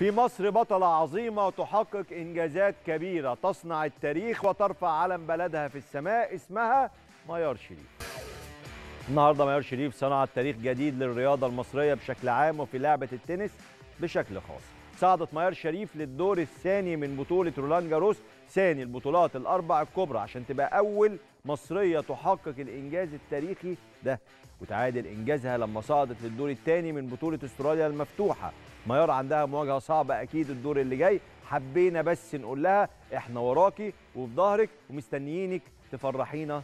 في مصر بطلة عظيمة تحقق إنجازات كبيرة تصنع التاريخ وترفع علم بلدها في السماء اسمها ميار شريف النهاردة ميار شريف صنعت تاريخ جديد للرياضة المصرية بشكل عام وفي لعبة التنس بشكل خاص صعدت ميار شريف للدور الثاني من بطولة رولان جاروس ثاني البطولات الأربع الكبرى عشان تبقى أول مصرية تحقق الإنجاز التاريخي ده وتعادل إنجازها لما صعدت للدور الثاني من بطولة استراليا المفتوحة ميار عندها مواجهة صعبة أكيد الدور اللي جاي حبينا بس نقول لها إحنا وراكي وفي ظهرك ومستنيينك تفرحينا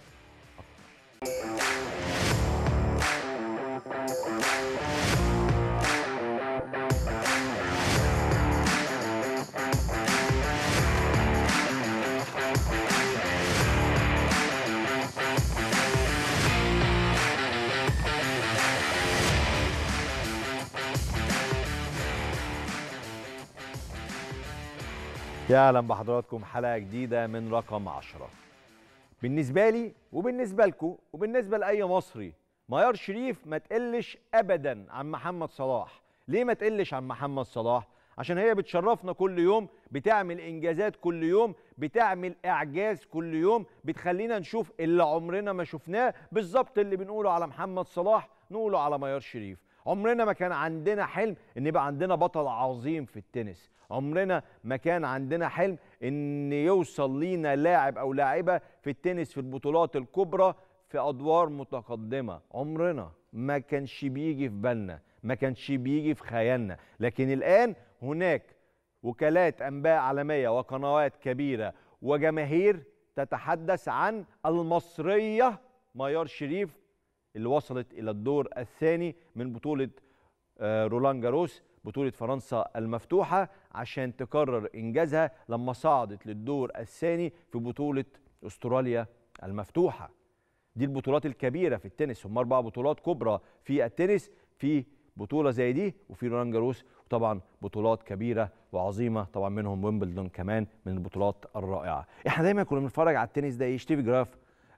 يا اهلا بحضراتكم حلقه جديده من رقم 10 بالنسبه لي وبالنسبه لكم وبالنسبه لاي مصري ميار شريف ما تقلش ابدا عن محمد صلاح ليه ما تقلش عن محمد صلاح عشان هي بتشرفنا كل يوم بتعمل انجازات كل يوم بتعمل اعجاز كل يوم بتخلينا نشوف اللي عمرنا ما شفناه بالظبط اللي بنقوله على محمد صلاح نقوله على ميار شريف عمرنا ما كان عندنا حلم ان يبقى عندنا بطل عظيم في التنس عمرنا ما كان عندنا حلم ان يوصل لينا لاعب او لاعبه في التنس في البطولات الكبرى في ادوار متقدمه عمرنا ما كانش بيجي في بالنا ما كانش بيجي في خيالنا لكن الان هناك وكالات انباء عالميه وقنوات كبيره وجماهير تتحدث عن المصريه ميار شريف اللي وصلت الى الدور الثاني من بطوله رولان جاروس بطولة فرنسا المفتوحة عشان تكرر إنجازها لما صعدت للدور الثاني في بطولة أستراليا المفتوحة دي البطولات الكبيرة في التنس هم أربع بطولات كبرى في التنس في بطولة زي دي وفي رولان جاروس وطبعا بطولات كبيرة وعظيمة طبعا منهم ويمبلدون كمان من البطولات الرائعة احنا دايما كنا بنتفرج على التنس ده اشتيفي جراف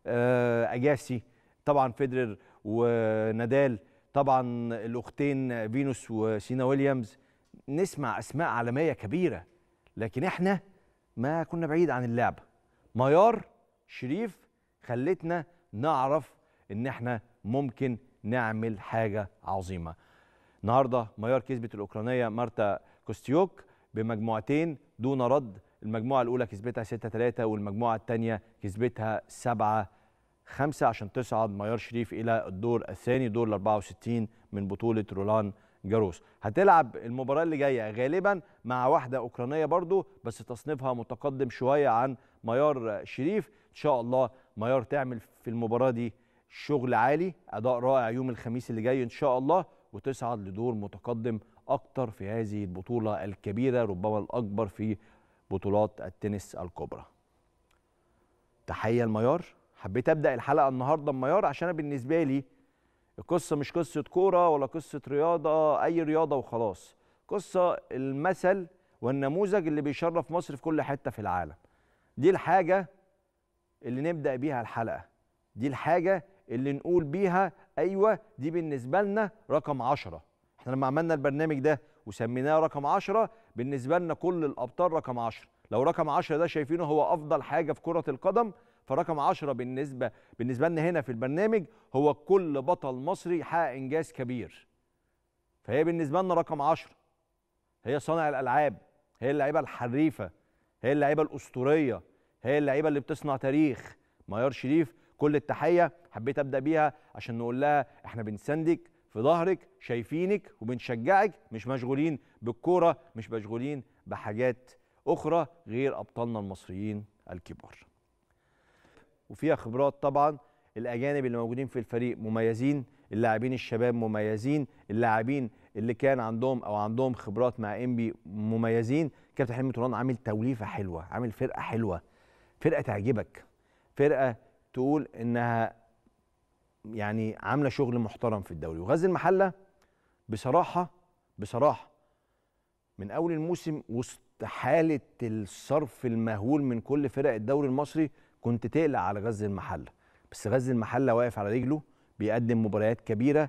آه أجاسي طبعا فيدرر ونادال طبعا الاختين فينوس وسينا ويليامز نسمع اسماء عالميه كبيره لكن احنا ما كنا بعيد عن اللعبه ميار شريف خلتنا نعرف ان احنا ممكن نعمل حاجه عظيمه النهارده ميار كسبت الاوكرانيه مارتا كوستيوك بمجموعتين دون رد المجموعه الاولى كسبتها 6 3 والمجموعه الثانيه كسبتها 7 خمسة عشان تصعد ميار شريف إلى الدور الثاني دور ال 64 من بطولة رولان جاروس هتلعب المباراة اللي جاية غالبا مع واحدة أوكرانية برضو بس تصنيفها متقدم شوية عن ميار شريف إن شاء الله ميار تعمل في المباراة دي شغل عالي أداء رائع يوم الخميس اللي جاي إن شاء الله وتصعد لدور متقدم أكتر في هذه البطولة الكبيرة ربما الأكبر في بطولات التنس الكبرى تحية الميار حبيت ابدا الحلقه النهارده بميار عشان انا بالنسبه لي القصه مش قصه كوره ولا قصه رياضه اي رياضه وخلاص قصه المثل والنموذج اللي بيشرف مصر في كل حته في العالم دي الحاجه اللي نبدا بيها الحلقه دي الحاجه اللي نقول بيها ايوه دي بالنسبه لنا رقم عشرة احنا لما عملنا البرنامج ده وسميناه رقم عشرة بالنسبه لنا كل الابطال رقم عشرة لو رقم عشرة ده شايفينه هو افضل حاجه في كره القدم فرقم 10 بالنسبه بالنسبه لنا هنا في البرنامج هو كل بطل مصري حقق انجاز كبير فهي بالنسبه لنا رقم 10 هي صانع الالعاب هي اللعيبه الحريفه هي اللعيبه الاسطوريه هي اللعيبه اللي بتصنع تاريخ ميار شريف كل التحيه حبيت ابدا بيها عشان نقول لها احنا بنساندك في ظهرك شايفينك وبنشجعك مش مشغولين بالكوره مش مشغولين بحاجات اخرى غير ابطالنا المصريين الكبار وفيها خبرات طبعا الاجانب اللي موجودين في الفريق مميزين اللاعبين الشباب مميزين اللاعبين اللي كان عندهم او عندهم خبرات مع انبي مميزين كابتن حلمي طولان عامل توليفه حلوه عامل فرقه حلوه فرقه تعجبك فرقه تقول انها يعني عامله شغل محترم في الدوري وغزل المحله بصراحه بصراحه من اول الموسم وسط حاله الصرف المهول من كل فرق الدوري المصري كنت تقلق على غزل المحله بس غزل المحله واقف على رجله بيقدم مباريات كبيره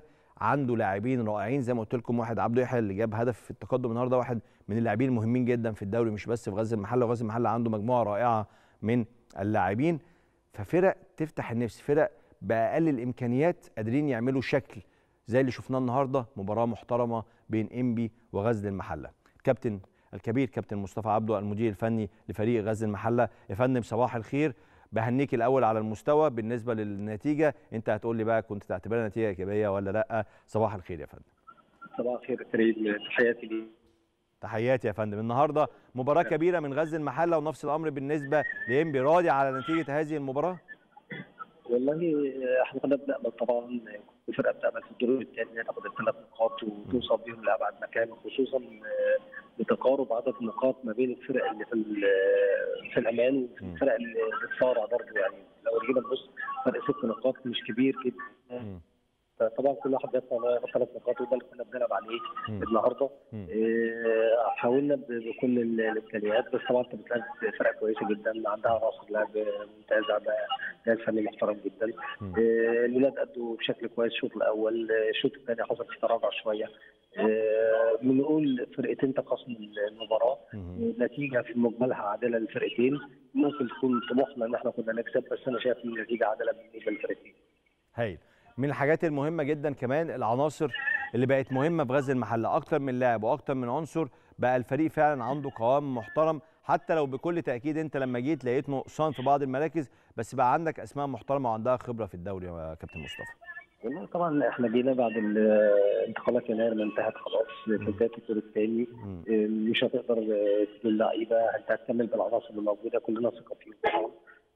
عنده لاعبين رائعين زي ما قلت لكم واحد عبده يحيى اللي جاب هدف في التقدم النهارده واحد من اللاعبين المهمين جدا في الدوري مش بس في غزل المحله وغزل المحله عنده مجموعه رائعه من اللاعبين ففرق تفتح النفس فرق باقل الامكانيات قادرين يعملوا شكل زي اللي شفناه النهارده مباراه محترمه بين انبي وغزل المحله كابتن الكبير كابتن مصطفى عبده المدير الفني لفريق غزل المحله يا فندم صباح الخير بهنيك الاول على المستوى بالنسبه للنتيجه انت هتقول لي بقى كنت تعتبرها نتيجه ايجابيه ولا لا صباح الخير يا فندم صباح الخير يا فريد تحياتي ليك تحياتي يا فندم النهارده مباراه كبيره من غزل المحله ونفس الامر بالنسبه لانبي راضي على نتيجه هذه المباراه والله احنا كنا بنامل طبعا كل فرقه بتامل في الدور الثاني انها تاخد الثلاث نقاط وتوصل بيهم لابعد مكان خصوصا بتقارب عدد النقاط ما بين الفرق اللي في في الامان والفرق اللي بتصارع برضه يعني لو جينا نبص فرق ست نقاط مش كبير جدا فطبعا كل واحد بيطلع ياخد ثلاث نقاط وده اللي كنا بنلعب عليه النهارده إيه حاولنا بكل الامكانيات بس طبعا انت بتلاقي فرقه كويسه جدا عندها عناصر لعب ممتازه عندها جهاز فني محترم جدا إيه الولاد ادوا بشكل كويس الشوط الاول الشوط الثاني حصل في تراجع شويه إيه بنقول فرقتين تقاسم المباراه نتيجه في مجملها عادله للفرقتين ممكن تكون طموحنا ان احنا كنا نكسب بس انا شايف ان النتيجه عادله بالنسبه للفرقتين. هايل. من الحاجات المهمه جدا كمان العناصر اللي بقت مهمه في غزل المحله اكتر من لاعب واكتر من عنصر بقى الفريق فعلا عنده قوام محترم حتى لو بكل تاكيد انت لما جيت لقيت نقصان في بعض المراكز بس بقى عندك اسماء محترمه وعندها خبره في الدوري يا كابتن مصطفى والله طبعا احنا جينا بعد الانتقالات يناير ما انتهت خلاص في بدايه الدور الثاني مش هتقدر تجيب لعيبه انت هتكمل بالعناصر اللي موجوده كلنا ثقه فيهم طبعا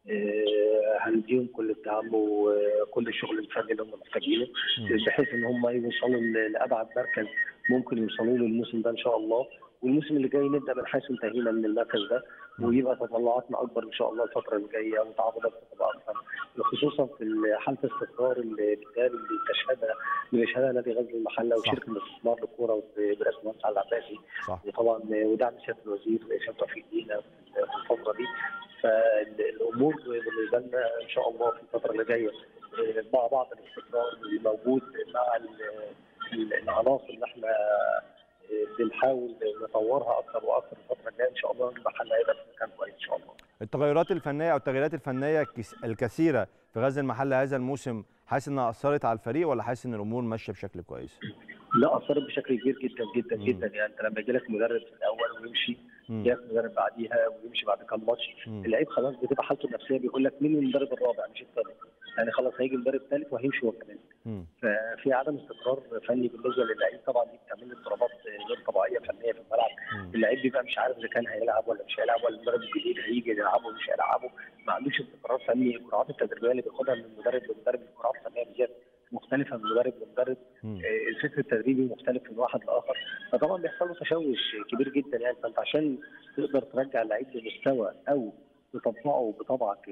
هنديهم كل الدعم وكل الشغل الفني اللي هم محتاجينه بحيث ان هم يوصلوا لابعد مركز ممكن يوصلوا له الموسم ده ان شاء الله والموسم اللي جاي نبدا من حيث انتهينا من المركز ده ويبقى تطلعاتنا اكبر ان شاء الله الفتره اللي جايه وتعاقدات تبقى اكثر خصوصا في حاله استقرار الكتاب اللي تشهدها اللي بيشهدها نادي غزل المحله وشركه الاستثمار للكوره برئاسه المهندس علي العباسي وطبعا ودعم سياده الوزير هشام توفيق لينا في الفتره دي فالامور بالنسبه لنا ان شاء الله في الفتره اللي جايه مع بعض الاستقرار اللي موجود مع العناصر اللي احنا بنحاول نطورها اكثر واكثر الفتره الجايه ان شاء الله المحل هيبقى في مكان كويس ان شاء الله. التغيرات الفنيه او التغييرات الفنيه الكثيره في غزل المحله هذا الموسم حاسس انها اثرت على الفريق ولا حاسس ان الامور ماشيه بشكل كويس؟ لا اثرت بشكل كبير جدا جدا مم. جدا يعني انت لما يجي لك مدرب في الاول ويمشي ياخد مدرب بعديها ويمشي بعد كام ماتش اللعيب خلاص بتبقى حالته النفسيه بيقول لك مين المدرب الرابع مش الثالث يعني خلاص هيجي مدرب ثالث وهيمشي هو كمان ففي عدم استقرار فني بالنسبه للعيب طبعا دي بتعمل اضطرابات غير طبيعيه فنيه في الملعب اللعيب بيبقى مش عارف اذا كان هيلعب ولا مش هيلعب ولا المدرب الجديد هيجي يلعبه ومش هيلعبه ما عندوش استقرار فني الجرعات التدريبيه اللي بياخدها من المدرب للمدرب الجرعات الفنيه بالذات مختلفه من مدرب لمدرب الفكر التدريبي مختلف من واحد لاخر فطبعا بيحصل له تشوش كبير جدا يعني فانت عشان تقدر ترجع اللعيب لمستوى او تطبقه بطبعك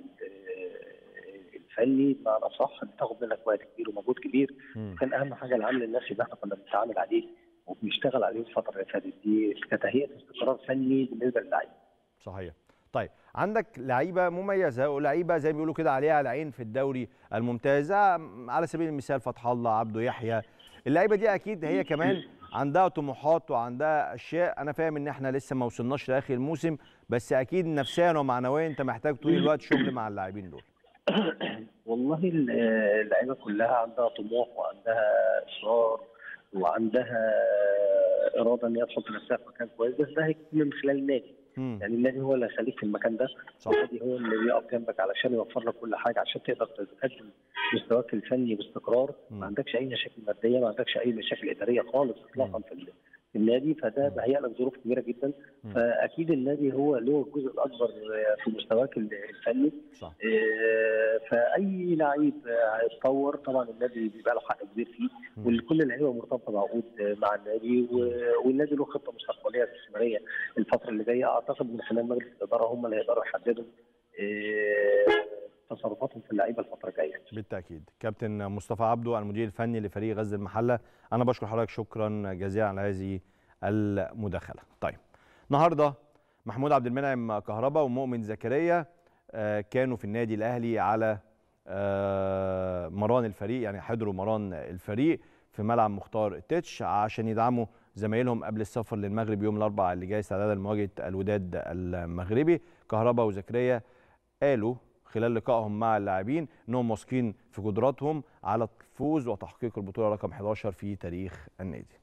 الفني بمعنى صح بتاخد منك وقت كبير ومجهود كبير م. كان اهم حاجه العامل النفسي اللي احنا كنا بنتعامل عليه وبنشتغل عليه الفتره اللي فاتت دي كتهيئه استقرار فني بالنسبه للعيب. صحيح. طيب عندك لعيبه مميزه ولعيبه زي ما بيقولوا كده عليها العين في الدوري الممتاز على سبيل المثال فتح الله عبده يحيى اللعيبه دي اكيد هي كمان عندها طموحات وعندها اشياء انا فاهم ان احنا لسه ما وصلناش لاخر الموسم بس اكيد نفسيا ومعنويا انت محتاج طول الوقت شغل مع اللاعبين دول والله اللعيبه كلها عندها طموح وعندها اصرار وعندها اراده ان هي تحط نفسها في مكان كويس بس ده هيكون من خلال النادي مم. يعني النادي هو اللي هيخليك في المكان ده صح. النادي هو اللي بيقف جنبك علشان يوفر لك كل حاجه عشان تقدر تقدم مستواك الفني باستقرار مم. ما عندكش اي مشاكل ماديه ما عندكش اي مشاكل اداريه خالص اطلاقا في في النادي فده بهيئ لك ظروف كبيره جدا مم. فاكيد النادي هو له الجزء الاكبر في مستواك الفني صح. فاي لعيب هيتطور طبعا النادي بيبقى له حق كبير فيه وكل اللعيبه مرتبطه بعقود مع النادي والنادي له خطه مستقبليه استثماريه الفتره اللي جايه اعتقد من خلال مجلس الاداره هم اللي هيقدروا يحددوا تصرفاتهم في اللعيبه الفتره الجايه. بالتاكيد. كابتن مصطفى عبده المدير الفني لفريق غزل المحله، انا بشكر حضرتك شكرا جزيلا على هذه المداخله. طيب. النهارده محمود عبد المنعم كهربا ومؤمن زكريا كانوا في النادي الاهلي على مران الفريق يعني حضروا مران الفريق في ملعب مختار التتش عشان يدعموا زمايلهم قبل السفر للمغرب يوم الاربعاء اللي جاي استعدادا لمواجهه الوداد المغربي كهربا وزكريا قالوا خلال لقائهم مع اللاعبين انهم واثقين في قدراتهم على الفوز وتحقيق البطوله رقم 11 في تاريخ النادي.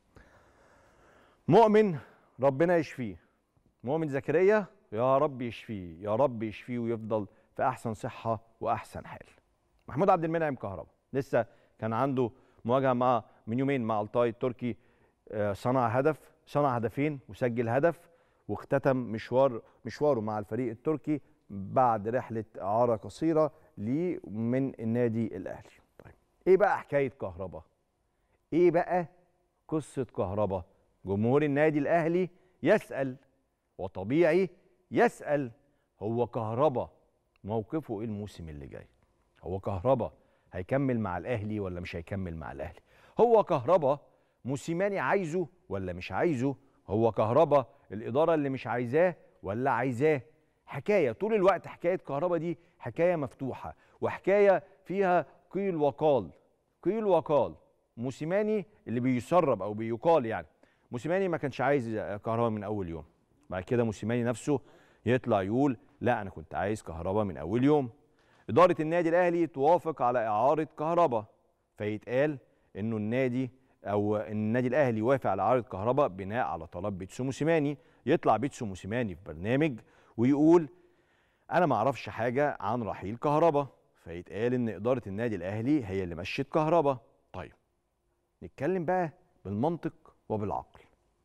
مؤمن ربنا يشفيه. مؤمن زكريا يا رب يشفيه يا رب يشفيه ويفضل في احسن صحه واحسن حال. محمود عبد المنعم كهربا لسه كان عنده مواجهه مع من يومين مع التاي التركي صنع هدف صنع هدفين وسجل هدف واختتم مشوار مشواره مع الفريق التركي بعد رحله اعاره قصيره ليه من النادي الاهلي. طيب ايه بقى حكايه كهربا؟ ايه بقى قصه كهربا؟ جمهور النادي الاهلي يسال وطبيعي يسال هو كهربا موقفه ايه الموسم اللي جاي؟ هو كهربا هيكمل مع الاهلي ولا مش هيكمل مع الاهلي؟ هو كهربا موسيماني عايزه ولا مش عايزه؟ هو كهربا الاداره اللي مش عايزاه ولا عايزاه؟ حكايه طول الوقت حكايه كهربا دي حكايه مفتوحه وحكايه فيها قيل وقال قيل وقال موسيماني اللي بيسرب او بيقال يعني موسيماني ما كانش عايز كهربا من اول يوم بعد كده موسيماني نفسه يطلع يقول لا انا كنت عايز كهربا من اول يوم اداره النادي الاهلي توافق على اعاره كهربا فيتقال انه النادي او النادي الاهلي وافق على اعاره كهربا بناء على طلب بيتسو موسيماني يطلع بيتسو موسيماني في برنامج ويقول انا ما اعرفش حاجه عن رحيل كهربا فيتقال ان اداره النادي الاهلي هي اللي مشت كهربا طيب نتكلم بقى بالمنطق وبالعقل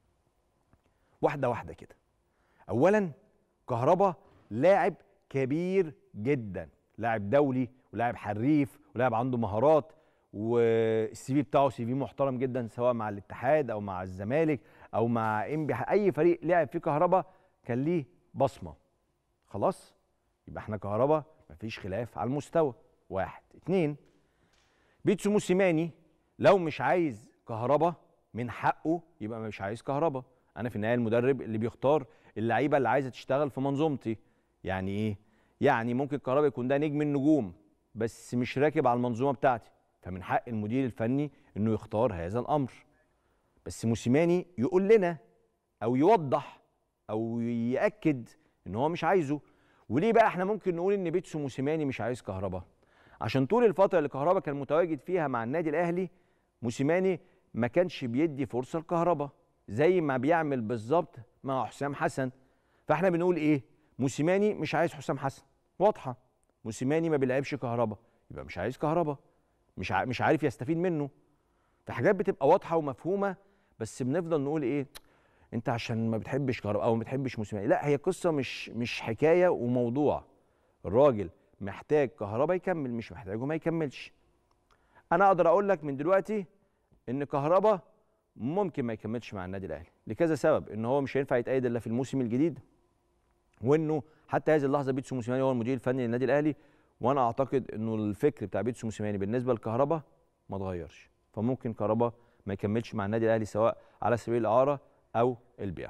واحده واحده كده اولا كهربا لاعب كبير جدا لاعب دولي ولاعب حريف ولاعب عنده مهارات والسي في بتاعه سي في محترم جدا سواء مع الاتحاد او مع الزمالك او مع انبي اي فريق لعب فيه كهربا كان ليه بصمه خلاص يبقى احنا كهربا مفيش خلاف على المستوى واحد اتنين بيتسو موسيماني لو مش عايز كهربا من حقه يبقى مش عايز كهربا انا في النهايه المدرب اللي بيختار اللعيبه اللي عايزه تشتغل في منظومتي يعني ايه يعني ممكن كهربا يكون ده نجم النجوم بس مش راكب على المنظومه بتاعتي فمن حق المدير الفني انه يختار هذا الامر بس موسيماني يقول لنا او يوضح او ياكد ان هو مش عايزه وليه بقى احنا ممكن نقول ان بيتسو موسيماني مش عايز كهربا عشان طول الفتره اللي كهربا كان متواجد فيها مع النادي الاهلي موسيماني ما كانش بيدي فرصه لكهربا زي ما بيعمل بالظبط مع حسام حسن فاحنا بنقول ايه موسيماني مش عايز حسام حسن واضحه موسيماني ما بيلعبش كهربا يبقى مش عايز كهربا مش ع... مش عارف يستفيد منه فحاجات بتبقى واضحه ومفهومه بس بنفضل نقول ايه انت عشان ما بتحبش كهربا او ما بتحبش موسيماني لا هي قصه مش مش حكايه وموضوع الراجل محتاج كهربا يكمل مش محتاجه ما يكملش انا اقدر اقول لك من دلوقتي ان كهربا ممكن ما يكملش مع النادي الاهلي لكذا سبب ان هو مش هينفع يتأيد الا في الموسم الجديد وانه حتى هذه اللحظه بيتسو موسيماني هو المدير الفني للنادي الاهلي وانا اعتقد انه الفكر بتاع بيتسو موسيماني بالنسبه لكهربا ما اتغيرش فممكن كهربا ما يكملش مع النادي الاهلي سواء على سبيل الاعاره او البيع.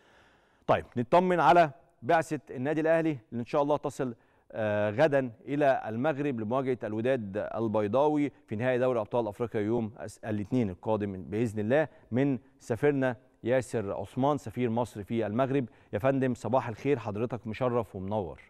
طيب نطمن على بعثه النادي الاهلي اللي ان شاء الله تصل آه غدا الى المغرب لمواجهه الوداد البيضاوي في نهائي دوري ابطال افريقيا يوم الاثنين القادم باذن الله من سفيرنا ياسر عثمان سفير مصر في المغرب يا فندم صباح الخير حضرتك مشرف ومنور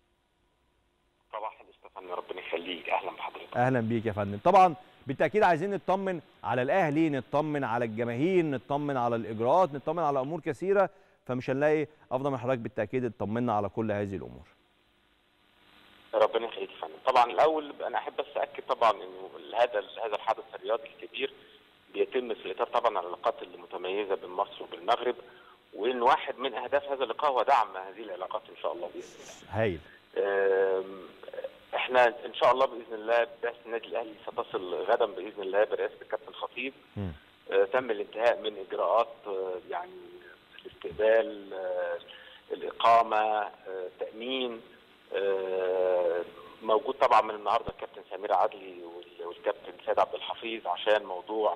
صباح الاستفان ربنا يخليك اهلا بحضرتك اهلا بيك يا فندم طبعا بالتاكيد عايزين نطمن على الاهلي نطمن على الجماهير نطمن على الاجراءات نطمن على امور كثيره فمش هنلاقي افضل من حضرتك بالتاكيد اطمنا على كل هذه الامور ربنا يخليك يا فندم طبعا الاول انا احب بس اكد طبعا انه هذا هذا الحدث الرياضي الكبير بيتم في الاطار طبعا العلاقات المتميزه بين مصر وبالمغرب وان واحد من اهداف هذا اللقاء هو دعم هذه العلاقات ان شاء الله باذن الله. هايل. احنا ان شاء الله باذن الله بعثه النادي الاهلي ستصل غدا باذن الله برئاسه الكابتن الخطيب. اه تم الانتهاء من اجراءات اه يعني الاستقبال اه الاقامه التامين موجود طبعا من النهارده الكابتن سمير عدلي والكابتن سيد عبد الحفيظ عشان موضوع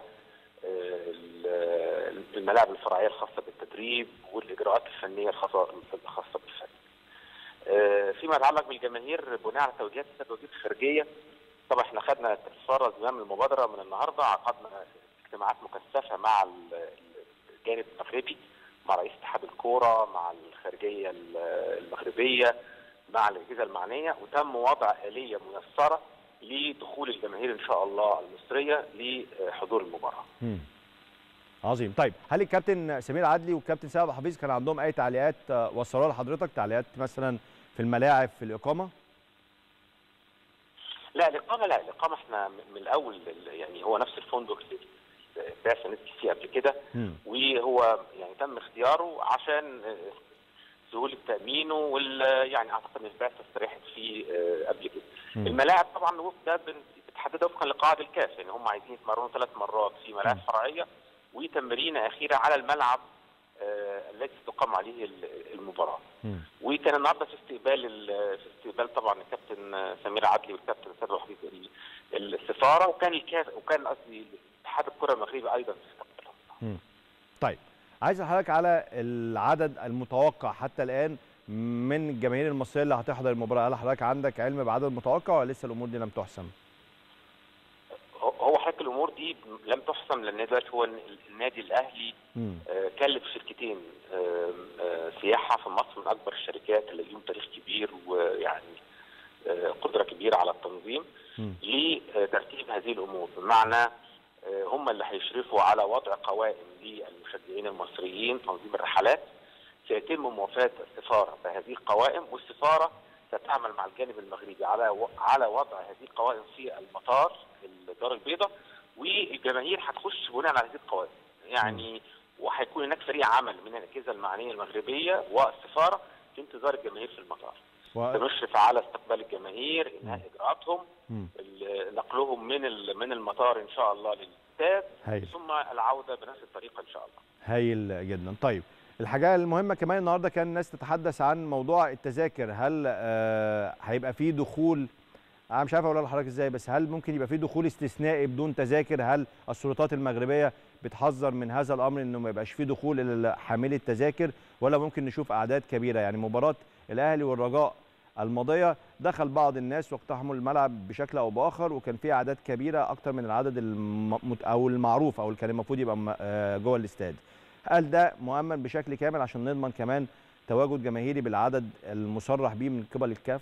الملاعب الفرعيه الخاصه بالتدريب والاجراءات الفنيه الخاصه الخاصه بالفريق. فيما يتعلق بالجماهير بناء على توجيهات السيد وزير الخارجيه طبعا احنا خدنا استفسار زمام المبادره من النهارده عقدنا اجتماعات مكثفه مع ال- الجانب المغربي مع رئيس اتحاد الكوره مع الخارجيه ال- المغربيه مع الاجهزه المعنيه وتم وضع اليه ميسره لدخول الجماهير ان شاء الله المصريه لحضور المباراه. مم. عظيم طيب هل الكابتن سمير عدلي والكابتن سامح حفيظ كان عندهم اي تعليقات آه، وصلوها لحضرتك تعليقات مثلا في الملاعب في الاقامه لا الاقامه لا الاقامه احنا من من الاول يعني هو نفس الفندق اللي البعثه نزلت فيه قبل كده مم. وهو يعني تم اختياره عشان آه، سهوله تامينه وال يعني اعتقد ان البعثه استريحت فيه آه، قبل كده. مم. الملاعب طبعا وفق ده بن- بتحددها وفقا لقواعد الكاف يعني هم عايزين يتمرنوا ثلاث مرات في ملاعب مم. فرعيه وتمرينه اخيره على الملعب آه، الذي تقام عليه ال- المباراه. مم. وكان النهارده في استقبال ال- في استقبال طبعا الكابتن سمير عدلي والكابتن سامح حفيظ ال- السفاره وكان الكاف وكان قصدي اتحاد الكره المغربي ايضا في استقبالهم. طيب عايز حضرتك على العدد المتوقع حتى الان من الجماهير المصريه اللي هتحضر المباراه هل حضرتك عندك علم بعدد متوقع ولا لسه الامور دي لم تحسم هو- هو حضرتك الامور دي لم تحسم لان دلوقتي هو ال- النادي الاهلي مم. آه، كلف شركتين آه، آه، سياحه في مصر من اكبر الشركات اللي ليهم تاريخ كبير ويعني آه، قدره كبيره على التنظيم مم. لترتيب هذه الامور بمعنى آه، هم اللي هيشرفوا على وضع قوائم للمشجعين المصريين تنظيم الرحلات سيتم موافاه السفاره بهذه القوائم والسفاره ستعمل مع الجانب المغربي على و- على وضع هذه القوائم في المطار الدار البيضاء والجماهير هتخش بناء على هذه القوائم يعني وهيكون هناك فريق عمل من الاجهزه المعنيه المغربيه والسفاره في انتظار الجماهير في المطار و... سنشرف على استقبال الجماهير انهاء اجراءاتهم مم. ال- نقلهم من ال- من المطار ان شاء الله للاستاد هايل ثم العوده بنفس الطريقه ان شاء الله هايل جدا طيب الحاجة المهمة كمان النهارده كان الناس تتحدث عن موضوع التذاكر هل آه هيبقى فيه دخول انا مش عارف اقولها لحضرتك ازاي بس هل ممكن يبقى فيه دخول استثنائي بدون تذاكر هل السلطات المغربيه بتحذر من هذا الامر انه ما يبقاش فيه دخول الى حاملي التذاكر ولا ممكن نشوف اعداد كبيره يعني مباراه الاهلي والرجاء الماضيه دخل بعض الناس واقتحموا الملعب بشكل او باخر وكان في اعداد كبيره اكتر من العدد الم... او المعروف او اللي كان المفروض يبقى م- آه جوه الاستاد هل ده مؤمن بشكل كامل عشان نضمن كمان تواجد جماهيري بالعدد المصرح بيه من قبل الكاف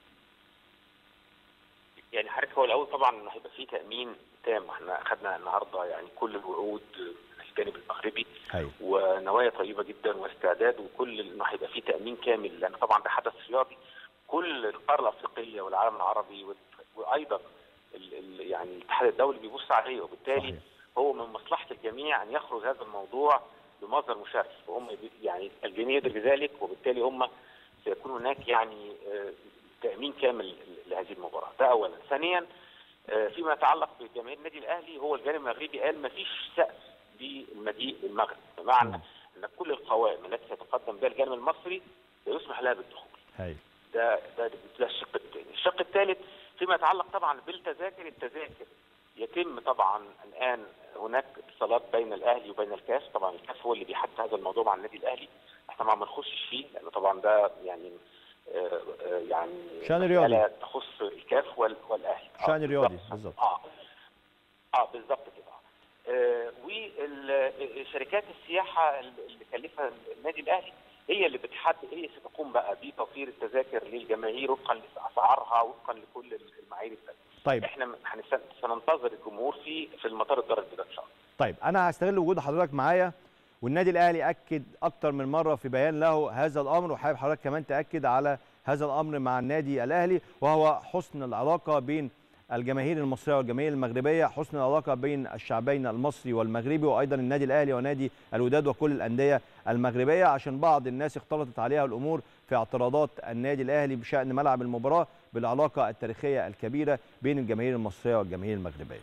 يعني حضرتك هو الاول طبعا انه هيبقى في تامين تام احنا اخذنا النهارده يعني كل الوعود من الجانب المغربي هايل ونوايا طيبه جدا واستعداد وكل انه هيبقى في تامين كامل لان طبعا ده حدث رياضي كل القاره الافريقيه والعالم العربي وال- وايضا ال ال يعني الاتحاد الدولي بيبص عليه وبالتالي صحيح. هو من مصلحه الجميع ان يخرج هذا الموضوع بمظهر مشرف وهم بي- يعني الجميع يدرك ذلك وبالتالي هم سيكون هناك يعني آه، تامين كامل لهذه المباراه ده اولا ثانيا آه، فيما يتعلق بجماهير النادي الاهلي هو الجانب المغربي قال ما فيش سقف للمجيء للمغرب بمعنى مم. ان كل القوائم التي سيتقدم بها الجانب المصري سيسمح لها بالدخول هايل ده ده ده الشق الثاني، الشق الثالث فيما يتعلق طبعا بالتذاكر التذاكر يتم طبعا الان هناك اتصالات بين الاهلي وبين الكاف طبعا الكاف هو اللي بيحدد هذا الموضوع مع النادي الاهلي احنا ما بنخشش فيه لان طبعا ده يعني آه، آه، يعني شأن رياضي. مسألة تخص الكاف وال- والاهلي آه، شأن رياضي، بالظبط. بالظبط. اه اه بالظبط كده آه وشركات السياحه اللي كلفها النادي الاهلي هي اللي بتحدد هي ستقوم بقى بتوفير التذاكر للجماهير وفقا لاسعارها وفقا لكل المعايير الثانيه. طيب احنا هنس- سننتظر الجمهور في في المطار الدار البيضاء ان شاء الله. طيب انا هستغل وجود حضرتك معايا والنادي الاهلي اكد اكتر من مره في بيان له هذا الامر وحابب حضرتك كمان تاكد على هذا الامر مع النادي الاهلي وهو حسن العلاقه بين الجماهير المصريه والجماهير المغربيه حسن العلاقه بين الشعبين المصري والمغربي وايضا النادي الاهلي ونادي الوداد وكل الانديه المغربيه عشان بعض الناس اختلطت عليها الامور في اعتراضات النادي الاهلي بشان ملعب المباراه بالعلاقه التاريخيه الكبيره بين الجماهير المصريه والجماهير المغربيه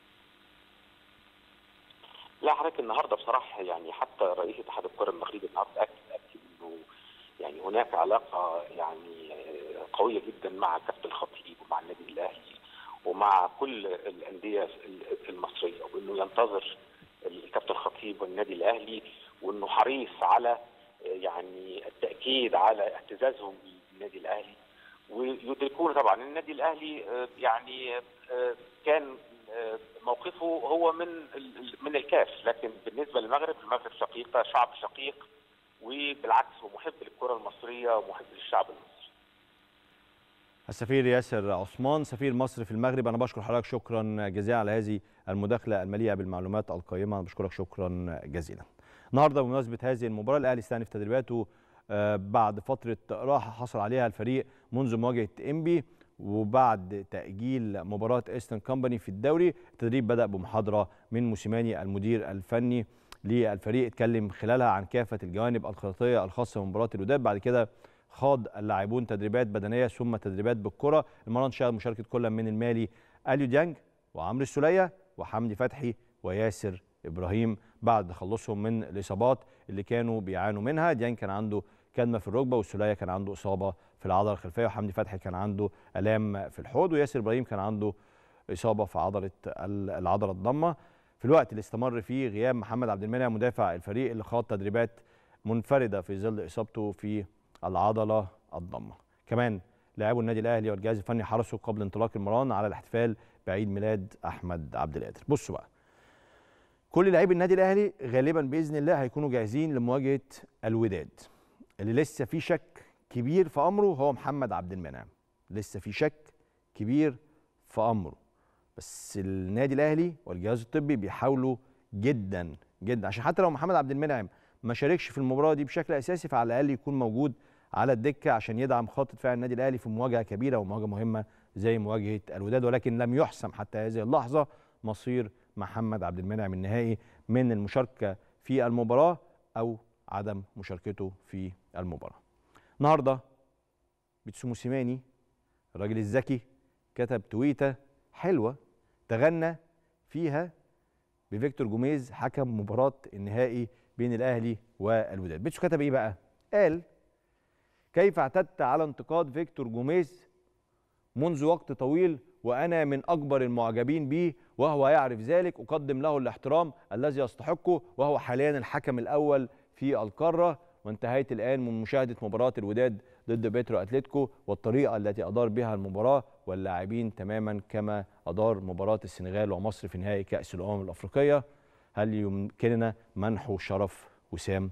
لا حضرتك النهارده بصراحه يعني حتى رئيس اتحاد الكره المغربي النهارده اكد اكد انه يعني هناك علاقه يعني آه، قويه جدا مع كابتن الخطيب ومع النادي الاهلي ومع كل الانديه المصريه وانه ينتظر الكابتن الخطيب والنادي الاهلي وانه حريص على آه، يعني التاكيد على اعتزازهم بالنادي الاهلي ويدركون طبعا النادي الاهلي آه، يعني آه، كان آه، موقفه هو من ال- من الكاف لكن بالنسبه للمغرب المغرب شقيقه شعب شقيق وبالعكس هو محب للكره المصريه ومحب للشعب المصري السفير ياسر عثمان سفير مصر في المغرب انا بشكر حضرتك شكرا جزيلا على هذه المداخله المليئه بالمعلومات القيمه انا بشكرك شكرا جزيلا النهارده بمناسبه هذه المباراه الاهلي استأنف تدريباته آه، بعد فتره راحه حصل عليها الفريق منذ مواجهه انبي وبعد تأجيل مباراة ايسترن كومباني في الدوري التدريب بدأ بمحاضرة من موسيماني المدير الفني للفريق اتكلم خلالها عن كافة الجوانب الخططية الخاصة بمباراة الوداد بعد كده خاض اللاعبون تدريبات بدنية ثم تدريبات بالكرة المران شهد مشاركة كل من المالي أليو ديانج وعمرو السولية وحمدي فتحي وياسر إبراهيم بعد تخلصهم من الإصابات اللي كانوا بيعانوا منها ديانج كان عنده كدمة في الركبة والسولية كان عنده إصابة في العضلة الخلفية وحمدي فتحي كان عنده آلام في الحوض وياسر إبراهيم كان عنده إصابة في عضلة ال- العضلة الضمة في الوقت اللي استمر فيه غياب محمد عبد المنعم مدافع الفريق اللي خاض تدريبات منفردة في ظل إصابته في العضلة الضمة كمان لاعبو النادي الأهلي والجهاز الفني حرصوا قبل انطلاق المران على الاحتفال بعيد ميلاد أحمد عبد القادر بصوا بقى كل لاعبي النادي الأهلي غالبا بإذن الله هيكونوا جاهزين لمواجهة الوداد اللي لسه في شك كبير في أمره هو محمد عبد المنعم لسه في شك كبير في أمره بس النادي الاهلي والجهاز الطبي بيحاولوا جدا جدا عشان حتى لو محمد عبد المنعم ما شاركش في المباراه دي بشكل اساسي فعلى الاقل يكون موجود على الدكه عشان يدعم خط دفاع النادي الاهلي في مواجهه كبيره ومواجهه مهمه زي مواجهه الوداد ولكن لم يحسم حتى هذه اللحظه مصير محمد عبد المنعم النهائي من المشاركه في المباراه او عدم مشاركته في المباراه. النهارده بيتسو موسيماني الراجل الذكي كتب تويته حلوه تغنى فيها بفيكتور جوميز حكم مباراة النهائي بين الأهلي والوداد بيتسو كتب إيه بقى؟ قال كيف اعتدت على انتقاد فيكتور جوميز منذ وقت طويل وأنا من أكبر المعجبين به وهو يعرف ذلك أقدم له الاحترام الذي يستحقه وهو حاليا الحكم الأول في القارة وانتهيت الآن من مشاهدة مباراة الوداد ضد بيترو أتلتيكو والطريقة التي أدار بها المباراة واللاعبين تماما كما أدار مباراة السنغال ومصر في نهائي كأس الأمم الأفريقية هل يمكننا منح شرف وسام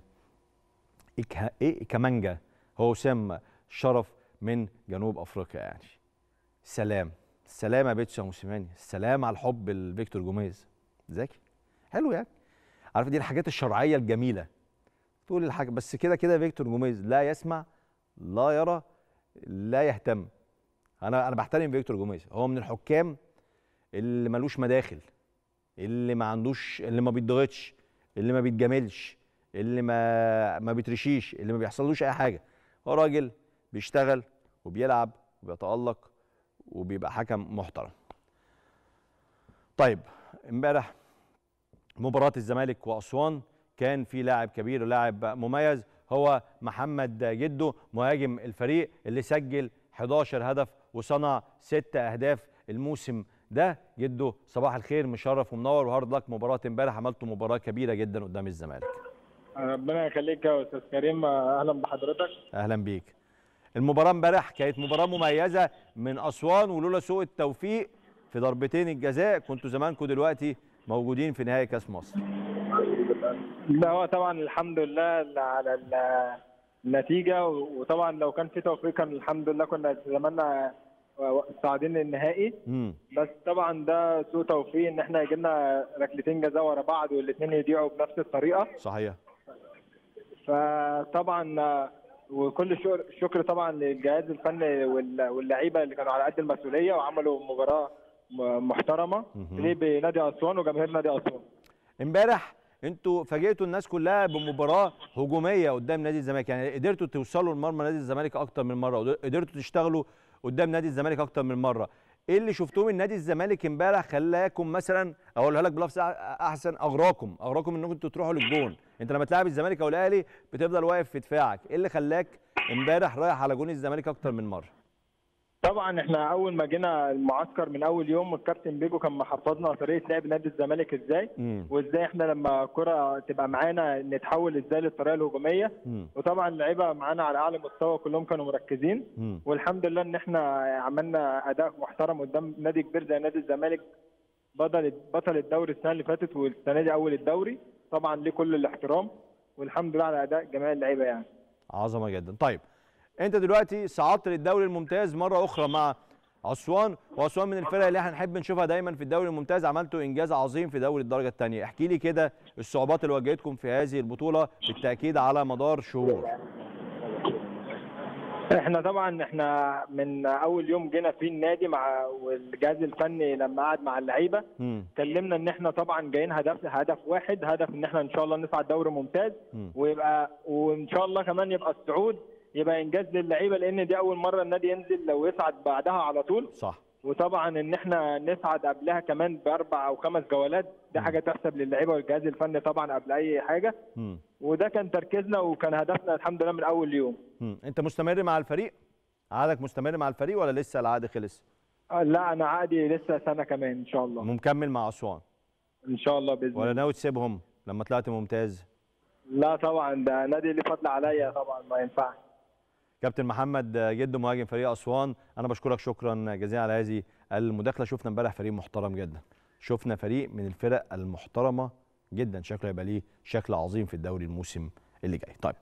إكها إيه كمانجا هو وسام شرف من جنوب أفريقيا يعني سلام سلام يا بيتسو يا موسيماني سلام على الحب لفيكتور جوميز ذكي حلو يعني عارف دي الحاجات الشرعية الجميلة تقول الحاجة بس كده كده فيكتور جوميز لا يسمع لا يرى لا يهتم انا انا بحترم فيكتور جوميز هو من الحكام اللي ملوش مداخل اللي ما عندوش اللي ما بيتضغطش اللي ما بيتجاملش اللي ما ما بيترشيش اللي ما بيحصلوش اي حاجه هو راجل بيشتغل وبيلعب وبيتالق وبيبقى حكم محترم طيب امبارح مباراه الزمالك واسوان كان في لاعب كبير ولاعب مميز هو محمد جدو مهاجم الفريق اللي سجل 11 هدف وصنع 6 اهداف الموسم ده جدو صباح الخير مشرف ومنور وهارد لك مباراه امبارح عملتوا مباراه كبيره جدا قدام الزمالك ربنا يخليك يا استاذ كريم اهلا بحضرتك اهلا بيك المباراه امبارح كانت مباراه مميزه من اسوان ولولا سوء التوفيق في ضربتين الجزاء كنتوا زمانكم دلوقتي موجودين في نهائي كاس مصر لا هو طبعا الحمد لله على ال- النتيجه وطبعا لو كان في توفيق كان الحمد لله كنا زماننا صاعدين للنهائي امم بس طبعا ده سوء توفيق ان احنا يجي لنا ركلتين جزاء ورا بعض والاثنين يضيعوا بنفس الطريقه صحيح فطبعا وكل الشكر- الشكر طبعا للجهاز الفني وال- واللعيبه اللي كانوا على قد المسؤوليه وعملوا مباراه م- محترمه مهم. ليه بنادي اسوان وجماهير نادي اسوان امبارح انتوا فاجئتوا الناس كلها بمباراه هجوميه قدام نادي الزمالك يعني قدرتوا توصلوا لمرمى نادي الزمالك اكتر من مره قدرتوا تشتغلوا قدام نادي الزمالك اكتر من مره ايه اللي شفتوه من نادي الزمالك امبارح خلاكم مثلا اقولها لك بلفظ أح- احسن اغراكم اغراكم انكم انتوا تروحوا للجون انت لما تلعب الزمالك او الاهلي بتفضل واقف في دفاعك ايه اللي خلاك امبارح رايح على جون الزمالك اكتر من مره طبعا احنا اول ما جينا المعسكر من اول يوم الكابتن بيجو كان محفظنا طريقه لعب نادي الزمالك ازاي امم وازاي احنا لما الكره تبقى معانا نتحول ازاي للطريقه الهجوميه امم وطبعا اللعيبه معانا على اعلى مستوى كلهم كانوا مركزين امم والحمد لله ان احنا عملنا اداء محترم قدام نادي كبير زي نادي الزمالك بطل بطل الدوري السنه اللي فاتت والسنه دي اول الدوري طبعا ليه كل الاحترام والحمد لله على اداء جميع اللعيبه يعني عظمه جدا طيب انت دلوقتي صعدت للدوري الممتاز مره اخرى مع اسوان واسوان من الفرق اللي احنا نحب نشوفها دايما في الدوري الممتاز عملتوا انجاز عظيم في دوري الدرجه الثانيه احكي لي كده الصعوبات اللي واجهتكم في هذه البطوله بالتاكيد على مدار شهور احنا طبعا احنا من اول يوم جينا في النادي مع والجهاز الفني لما قعد مع اللعيبه مم. اتكلمنا ان احنا طبعا جايين هدف هدف واحد هدف ان احنا ان شاء الله نصعد دوري ممتاز مم. ويبقى وان شاء الله كمان يبقى الصعود يبقى انجاز للعيبه لان دي اول مره النادي ينزل لو يصعد بعدها على طول صح وطبعا ان احنا نصعد قبلها كمان باربع او خمس جولات دي حاجه تحسب للعيبه والجهاز الفني طبعا قبل اي حاجه مم. وده كان تركيزنا وكان هدفنا الحمد لله من اول يوم مم. انت مستمر مع الفريق عقدك مستمر مع الفريق ولا لسه العقد خلص آه، لا انا عادي لسه سنه كمان ان شاء الله مكمل مع اسوان ان شاء الله باذن ولا الله ناوي تسيبهم لما طلعت ممتاز لا طبعا ده نادي ليه فضل عليا طبعا ما ينفعش كابتن محمد جد مهاجم فريق اسوان انا بشكرك شكرا جزيلا على هذه المداخله شفنا امبارح فريق محترم جدا شفنا فريق من الفرق المحترمه جدا شكله يبقى ليه شكل عظيم في الدوري الموسم اللي جاي طيب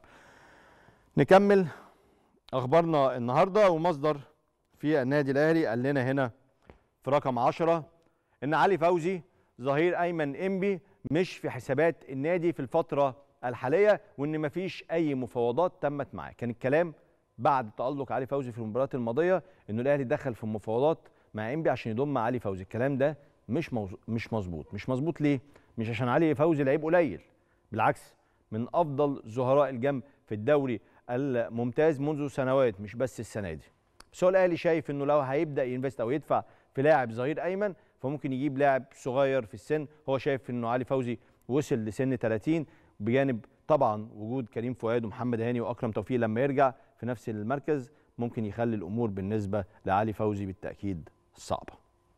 نكمل اخبارنا النهارده ومصدر في النادي الاهلي قال لنا هنا في رقم 10 ان علي فوزي ظهير ايمن انبي مش في حسابات النادي في الفتره الحاليه وان مفيش اي مفاوضات تمت معاه كان الكلام بعد تالق علي فوزي في المباريات الماضيه انه الاهلي دخل في مفاوضات مع انبي عشان يضم علي فوزي الكلام ده مش موز... مش مظبوط مش مظبوط ليه مش عشان علي فوزي لعيب قليل بالعكس من افضل ظهراء الجنب في الدوري الممتاز منذ سنوات مش بس السنه دي بس هو الاهلي شايف انه لو هيبدا ينفست او يدفع في لاعب ظهير ايمن فممكن يجيب لاعب صغير في السن هو شايف انه علي فوزي وصل لسن 30 بجانب طبعا وجود كريم فؤاد ومحمد هاني واكرم توفيق لما يرجع في نفس المركز ممكن يخلي الامور بالنسبه لعلي فوزي بالتاكيد صعبه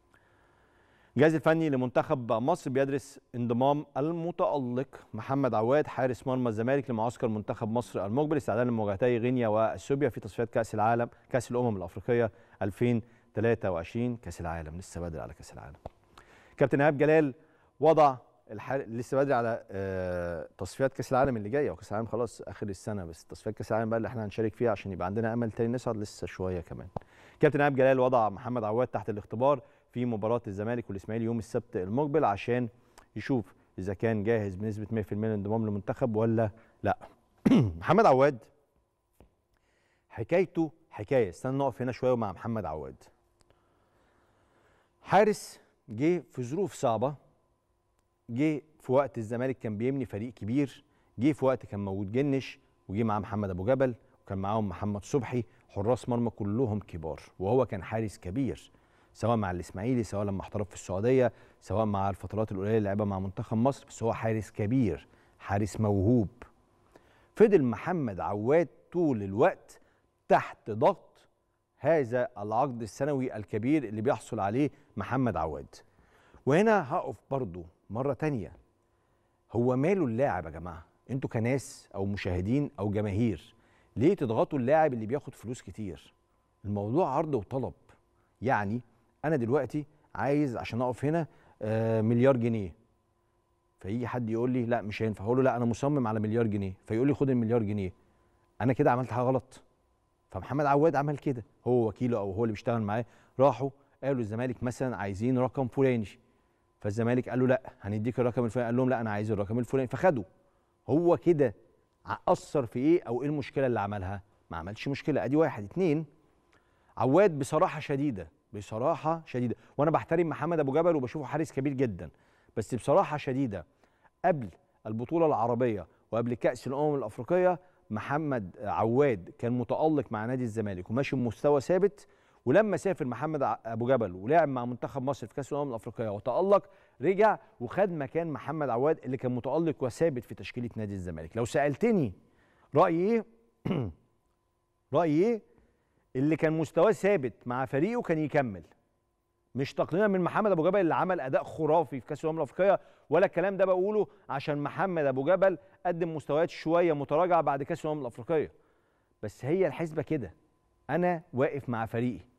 الجهاز الفني لمنتخب مصر بيدرس انضمام المتألق محمد عواد حارس مرمى الزمالك لمعسكر منتخب مصر المقبل استعدادا لمواجهتي غينيا واثيوبيا في تصفيات كأس العالم كأس الأمم الأفريقية 2023 كأس العالم لسه بدري على كأس العالم. كابتن إيهاب جلال وضع الحار... لسه بدري على آه، تصفيات كأس العالم اللي جايه وكأس العالم خلاص آخر السنة بس تصفيات كأس العالم بقى اللي احنا هنشارك فيها عشان يبقى عندنا أمل تاني نصعد لسه شوية كمان. كابتن إيهاب جلال وضع محمد عواد تحت الاختبار في مباراة الزمالك والإسماعيلي يوم السبت المقبل عشان يشوف إذا كان جاهز بنسبة 100% للانضمام للمنتخب ولا لا. محمد عواد حكايته حكاية استنى نقف هنا شوية مع محمد عواد. حارس جه في ظروف صعبة جه في وقت الزمالك كان بيبني فريق كبير جه في وقت كان موجود جنش وجه معاه محمد ابو جبل وكان معاهم محمد صبحي حراس مرمى كلهم كبار وهو كان حارس كبير سواء مع الاسماعيلي سواء لما احترف في السعوديه سواء مع الفترات القليله اللي لعبها مع منتخب مصر بس هو حارس كبير حارس موهوب فضل محمد عواد طول الوقت تحت ضغط هذا العقد السنوي الكبير اللي بيحصل عليه محمد عواد وهنا هقف برضو مرة تانية هو ماله اللاعب يا جماعة انتوا كناس او مشاهدين او جماهير ليه تضغطوا اللاعب اللي بياخد فلوس كتير الموضوع عرض وطلب يعني انا دلوقتي عايز عشان اقف هنا آه، مليار جنيه فيجي حد يقول لي لا مش هينفع اقول له لا انا مصمم على مليار جنيه فيقول لي خد المليار جنيه انا كده عملت حاجه غلط فمحمد عواد عمل كده هو وكيله او هو اللي بيشتغل معاه راحوا قالوا الزمالك مثلا عايزين رقم فلاني فالزمالك قال له لا هنديك الرقم الفلاني قال لهم لا انا عايز الرقم الفلاني فخدوا هو كده اثر في ايه او ايه المشكله اللي عملها ما عملش مشكله ادي واحد اتنين عواد بصراحه شديده بصراحه شديده وانا بحترم محمد ابو جبل وبشوفه حارس كبير جدا بس بصراحه شديده قبل البطوله العربيه وقبل كاس الامم الافريقيه محمد عواد كان متالق مع نادي الزمالك وماشي بمستوى ثابت ولما سافر محمد ع- ابو جبل ولعب مع منتخب مصر في كاس الامم الافريقيه وتالق رجع وخد مكان محمد عواد اللي كان متالق وثابت في تشكيله نادي الزمالك لو سالتني رايي ايه رايي ايه اللي كان مستواه ثابت مع فريقه كان يكمل مش تقليلا من محمد ابو جبل اللي عمل اداء خرافي في كاس الامم الافريقيه ولا الكلام ده بقوله عشان محمد ابو جبل قدم مستويات شويه متراجعه بعد كاس الامم الافريقيه بس هي الحسبه كده انا واقف مع فريقي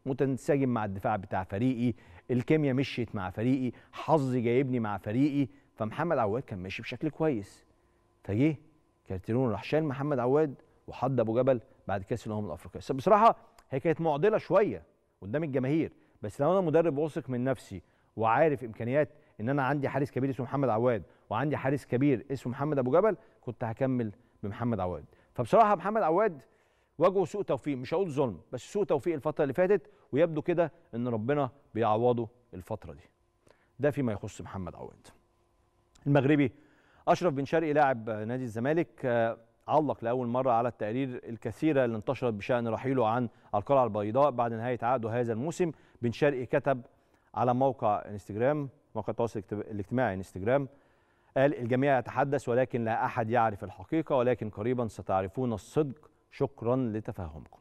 متنسجم مع الدفاع بتاع فريقي الكيمياء مشيت مع فريقي حظي جايبني مع فريقي فمحمد عواد كان ماشي بشكل كويس فجه كارتيرون راح شال محمد عواد وحد ابو جبل بعد كاس الامم الافريقيه بس بصراحه هي كانت معضله شويه قدام الجماهير بس لو انا مدرب واثق من نفسي وعارف امكانيات ان انا عندي حارس كبير اسمه محمد عواد وعندي حارس كبير اسمه محمد ابو جبل كنت هكمل بمحمد عواد فبصراحه محمد عواد واجهه سوء توفيق مش هقول ظلم بس سوء توفيق الفتره اللي فاتت ويبدو كده ان ربنا بيعوضه الفتره دي ده فيما يخص محمد عواد المغربي اشرف بن شرقي لاعب نادي الزمالك آه، علق لاول مره على التقارير الكثيره اللي انتشرت بشان رحيله عن القلعه البيضاء بعد نهايه عقده هذا الموسم بن شرقي كتب على موقع انستجرام موقع التواصل الاجت- الاجتماعي انستجرام قال الجميع يتحدث ولكن لا احد يعرف الحقيقه ولكن قريبا ستعرفون الصدق شكرا لتفهمكم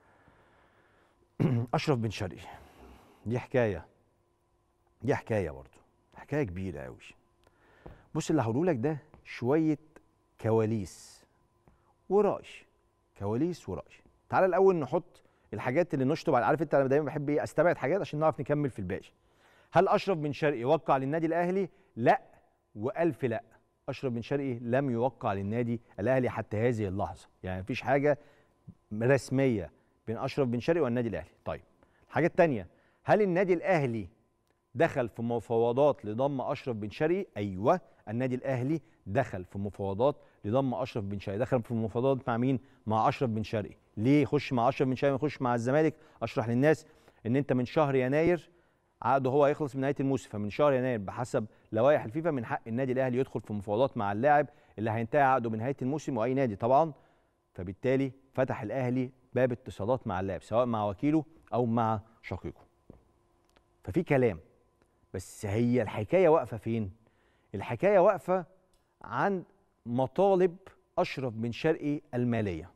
اشرف بن شرقي دي حكايه دي حكايه برضه حكايه كبيره قوي بص اللي هقوله لك ده شويه كواليس ورأي كواليس ورأي تعال الاول نحط الحاجات اللي نشطب على عارف انت انا دايما بحب ايه استبعد حاجات عشان نعرف نكمل في الباقي هل اشرف بن شرقي وقع للنادي الاهلي لا والف لا اشرف بن شرقي لم يوقع للنادي الاهلي حتى هذه اللحظه يعني مفيش حاجه رسميه بين اشرف بن شرقي والنادي الاهلي طيب الحاجه الثانيه هل النادي الاهلي دخل في مفاوضات لضم اشرف بن شرقي ايوه النادي الاهلي دخل في مفاوضات لضم اشرف بن شرقي دخل في مفاوضات مع مين مع اشرف بن شرقي ليه يخش مع اشرف بن شرقي ما يخش مع الزمالك اشرح للناس ان انت من شهر يناير عقده هو هيخلص من نهايه الموسم فمن شهر يناير بحسب لوائح الفيفا من حق النادي الاهلي يدخل في مفاوضات مع اللاعب اللي هينتهي عقده بنهايه الموسم واي نادي طبعا فبالتالي فتح الاهلي باب اتصالات مع اللاعب سواء مع وكيله او مع شقيقه ففي كلام بس هي الحكايه واقفه فين الحكايه واقفه عند مطالب اشرف بن شرقي الماليه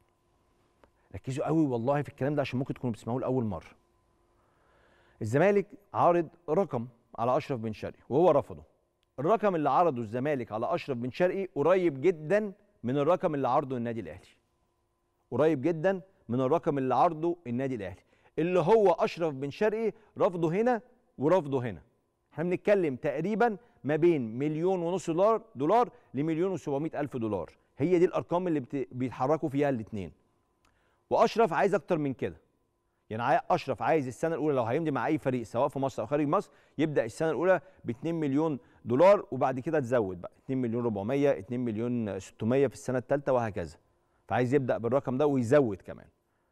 ركزوا قوي والله في الكلام ده عشان ممكن تكونوا بتسمعوه لاول مره الزمالك عارض رقم على اشرف بن شرقي وهو رفضه الرقم اللي عرضه الزمالك على اشرف بن شرقي قريب جدا من الرقم اللي عرضه النادي الاهلي قريب جدا من الرقم اللي عرضه النادي الاهلي اللي هو اشرف بن شرقي رفضه هنا ورفضه هنا احنا بنتكلم تقريبا ما بين مليون ونص دولار دولار لمليون وسبعمائة الف دولار هي دي الارقام اللي بت... بيتحركوا فيها الاثنين واشرف عايز اكتر من كده يعني عاي- اشرف عايز السنه الاولى لو هيمضي مع اي فريق سواء في مصر او خارج مصر يبدا السنه الاولى ب 2 مليون دولار وبعد كده تزود بقى 2 مليون 400 2 مليون 600 في السنه الثالثه وهكذا فعايز يبدا بالرقم ده ويزود كمان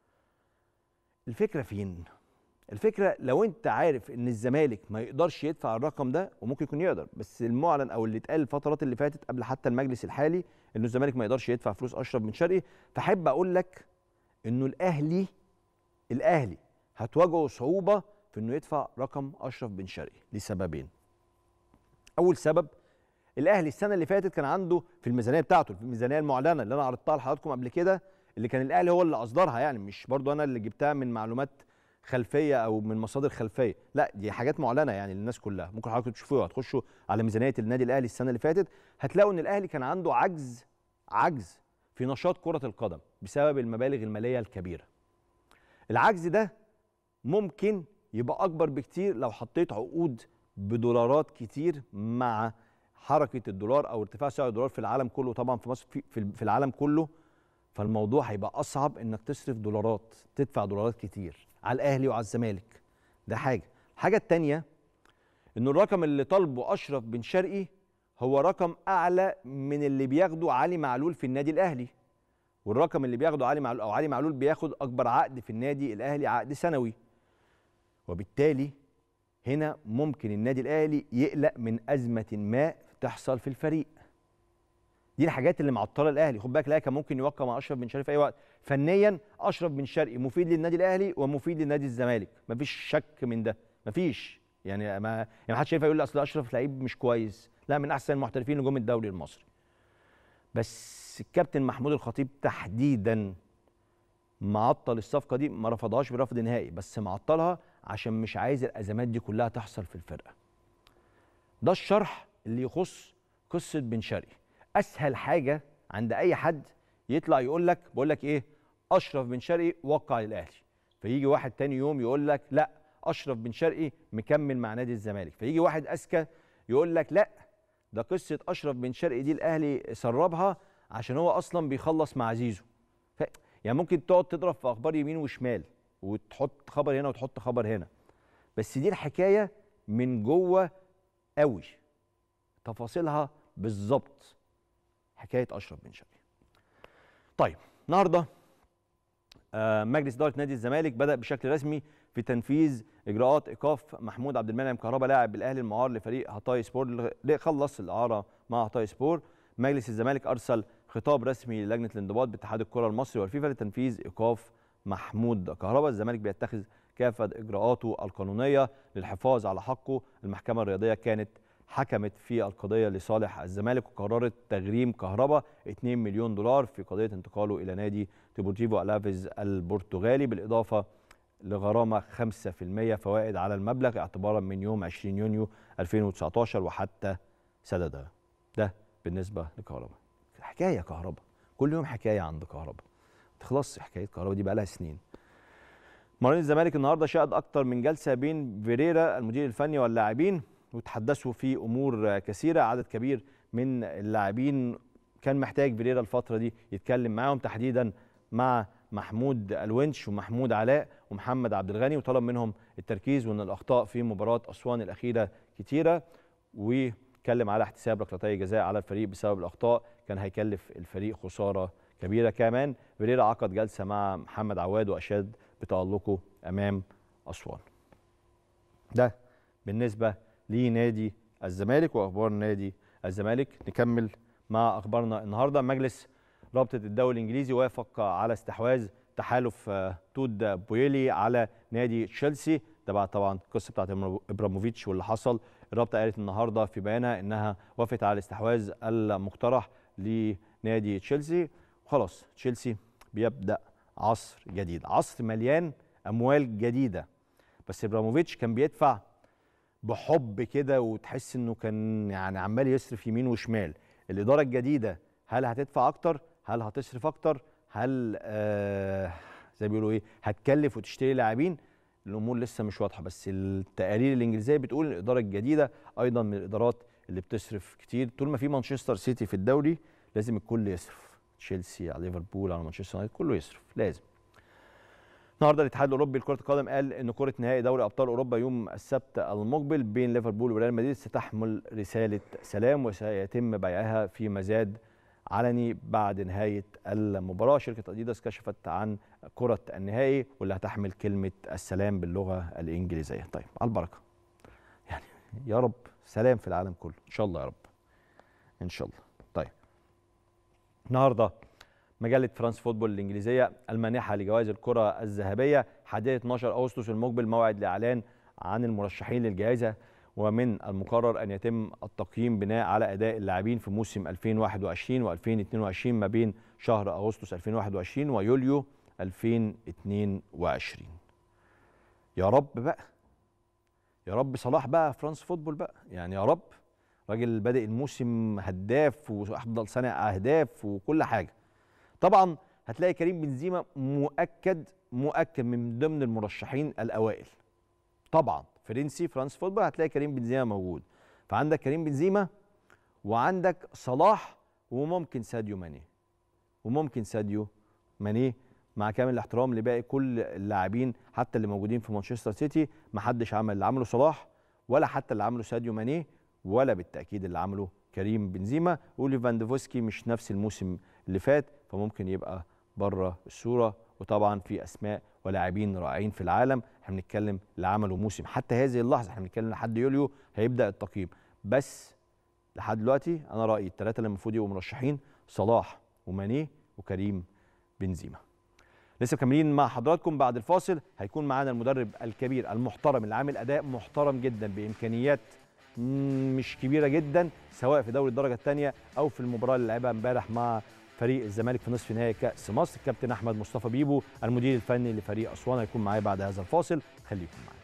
الفكره فين الفكره لو انت عارف ان الزمالك ما يقدرش يدفع الرقم ده وممكن يكون يقدر بس المعلن او اللي اتقال الفترات اللي فاتت قبل حتى المجلس الحالي انه الزمالك ما يقدرش يدفع فلوس اشرف بن شرقي فاحب اقول لك انه الاهلي الاهلي هتواجهه صعوبه في انه يدفع رقم اشرف بن شرقي لسببين اول سبب الاهلي السنه اللي فاتت كان عنده في الميزانيه بتاعته في الميزانيه المعلنه اللي انا عرضتها لحضراتكم قبل كده اللي كان الاهلي هو اللي اصدرها يعني مش برضو انا اللي جبتها من معلومات خلفيه او من مصادر خلفيه لا دي حاجات معلنه يعني للناس كلها ممكن حضراتكم تشوفوها هتخشوا على ميزانيه النادي الاهلي السنه اللي فاتت هتلاقوا ان الاهلي كان عنده عجز عجز في نشاط كره القدم بسبب المبالغ الماليه الكبيره العجز ده ممكن يبقى اكبر بكتير لو حطيت عقود بدولارات كتير مع حركه الدولار او ارتفاع سعر الدولار في العالم كله طبعا في مصر في في في العالم كله فالموضوع هيبقى اصعب انك تصرف دولارات تدفع دولارات كتير على الاهلي وعلى الزمالك ده حاجه الحاجه التانية ان الرقم اللي طالبه اشرف بن شرقي هو رقم اعلى من اللي بياخده علي معلول في النادي الاهلي والرقم اللي بياخده علي معلول او علي معلول بياخد اكبر عقد في النادي الاهلي عقد سنوي وبالتالي هنا ممكن النادي الاهلي يقلق من ازمه ما تحصل في الفريق دي الحاجات اللي معطله الاهلي خد بالك الاهلي كان ممكن يوقع مع اشرف بن شرقي في اي وقت فنيا اشرف بن شرقي مفيد للنادي الاهلي ومفيد لنادي الزمالك مفيش شك من ده مفيش يعني ما يعني ما حدش ينفع يقول لي اصل اشرف لعيب مش كويس لا من احسن المحترفين نجوم الدوري المصري بس الكابتن محمود الخطيب تحديدا معطل الصفقه دي ما رفضهاش برفض نهائي بس معطلها عشان مش عايز الازمات دي كلها تحصل في الفرقه ده الشرح اللي يخص قصه بن شرقي اسهل حاجه عند اي حد يطلع يقول لك بقول لك ايه اشرف بن شرقي وقع للاهلي في فيجي واحد تاني يوم يقول لك لا اشرف بن شرقي مكمل مع نادي الزمالك فيجي واحد اذكى يقول لك لا ده قصه اشرف بن شرقي دي الاهلي سربها عشان هو اصلا بيخلص مع زيزو ف... يعني ممكن تقعد تضرب في اخبار يمين وشمال وتحط خبر هنا وتحط خبر هنا بس دي الحكايه من جوه قوي تفاصيلها بالظبط حكايه اشرف بن شرقي طيب النهارده آه، مجلس اداره نادي الزمالك بدا بشكل رسمي في تنفيذ اجراءات ايقاف محمود عبد المنعم كهربا لاعب الاهلي المعار لفريق هتاي سبور اللي خلص الاعاره مع هتاي سبور مجلس الزمالك ارسل خطاب رسمي للجنه الانضباط باتحاد الكره المصري والفيفا لتنفيذ ايقاف محمود كهربا الزمالك بيتخذ كافه اجراءاته القانونيه للحفاظ على حقه المحكمه الرياضيه كانت حكمت في القضيه لصالح الزمالك وقررت تغريم كهربا 2 مليون دولار في قضيه انتقاله الى نادي ديبورتيفو الافيز البرتغالي بالاضافه لغرامه 5% فوائد على المبلغ اعتبارا من يوم 20 يونيو 2019 وحتى سددها ده بالنسبه لكهربا حكايه كهربا كل يوم حكايه عند كهربا تخلص حكايه كهربا دي بقى لها سنين مرين الزمالك النهارده شهد اكتر من جلسه بين فيريرا المدير الفني واللاعبين وتحدثوا في امور كثيره عدد كبير من اللاعبين كان محتاج فيريرا الفتره دي يتكلم معاهم تحديدا مع محمود الونش ومحمود علاء ومحمد عبد الغني وطلب منهم التركيز وان الاخطاء في مباراه اسوان الاخيره كتيره واتكلم على احتساب ركلتي جزاء على الفريق بسبب الاخطاء كان هيكلف الفريق خساره كبيره كمان فيريرا عقد جلسه مع محمد عواد واشاد بتالقه امام اسوان ده بالنسبه لنادي الزمالك واخبار نادي الزمالك نكمل مع اخبارنا النهارده مجلس رابطه الدوري الانجليزي وافق على استحواذ تحالف آه، تود بويلي على نادي تشيلسي ده بعد طبعا القصه بتاعت ابراموفيتش واللي حصل الرابطه قالت النهارده في بيانها انها وافقت على الاستحواذ المقترح لنادي تشيلسي وخلاص تشيلسي بيبدا عصر جديد عصر مليان اموال جديده بس ابراموفيتش كان بيدفع بحب كده وتحس انه كان يعني عمال يصرف يمين وشمال الاداره الجديده هل هتدفع اكتر هل هتصرف اكتر هل آه زي ما بيقولوا ايه هتكلف وتشتري لاعبين الامور لسه مش واضحه بس التقارير الانجليزيه بتقول الاداره الجديده ايضا من الادارات اللي بتصرف كتير طول ما في مانشستر سيتي في الدوري لازم الكل يصرف تشيلسي على ليفربول على مانشستر يونايتد كله يصرف لازم النهارده الاتحاد الاوروبي لكره القدم قال ان كره نهائي دوري ابطال اوروبا يوم السبت المقبل بين ليفربول وريال مدريد ستحمل رساله سلام وسيتم بيعها في مزاد علني بعد نهايه المباراه شركه اديداس كشفت عن كره النهائي واللي هتحمل كلمه السلام باللغه الانجليزيه طيب على البركه يعني يا رب سلام في العالم كله ان شاء الله يا رب ان شاء الله طيب النهارده مجله فرانس فوتبول الانجليزيه المانحه لجوائز الكره الذهبيه حددت 12 اغسطس المقبل موعد لاعلان عن المرشحين للجائزه ومن المقرر ان يتم التقييم بناء على اداء اللاعبين في موسم 2021 و2022 ما بين شهر اغسطس 2021 ويوليو 2022 يا رب بقى يا رب صلاح بقى فرانس فوتبول بقى يعني يا رب راجل بادئ الموسم هداف وافضل صانع اهداف وكل حاجه طبعا هتلاقي كريم بنزيما مؤكد مؤكد من ضمن المرشحين الاوائل طبعا فرنسي فرانس فوتبول هتلاقي كريم بنزيما موجود فعندك كريم بنزيما وعندك صلاح وممكن ساديو ماني وممكن ساديو ماني مع كامل الاحترام لباقي كل اللاعبين حتى اللي موجودين في مانشستر سيتي ما حدش عمل اللي عمله صلاح ولا حتى اللي عمله ساديو ماني ولا بالتاكيد اللي عمله كريم بنزيما وليفاندوفسكي مش نفس الموسم اللي فات فممكن يبقى بره الصوره وطبعا في اسماء ولاعبين رائعين في العالم احنا بنتكلم اللي عملوا موسم حتى هذه اللحظه احنا بنتكلم لحد يوليو هيبدا التقييم بس لحد دلوقتي انا رايي الثلاثه اللي المفروض يبقوا مرشحين صلاح وماني وكريم بنزيما لسه مكملين مع حضراتكم بعد الفاصل هيكون معانا المدرب الكبير المحترم اللي عامل اداء محترم جدا بامكانيات مم، مش كبيره جدا سواء في دوري الدرجه الثانيه او في المباراه اللي لعبها امبارح مع فريق الزمالك في نصف نهائي كاس مصر الكابتن احمد مصطفى بيبو المدير الفني لفريق اسوان هيكون معايا بعد هذا الفاصل خليكم معايا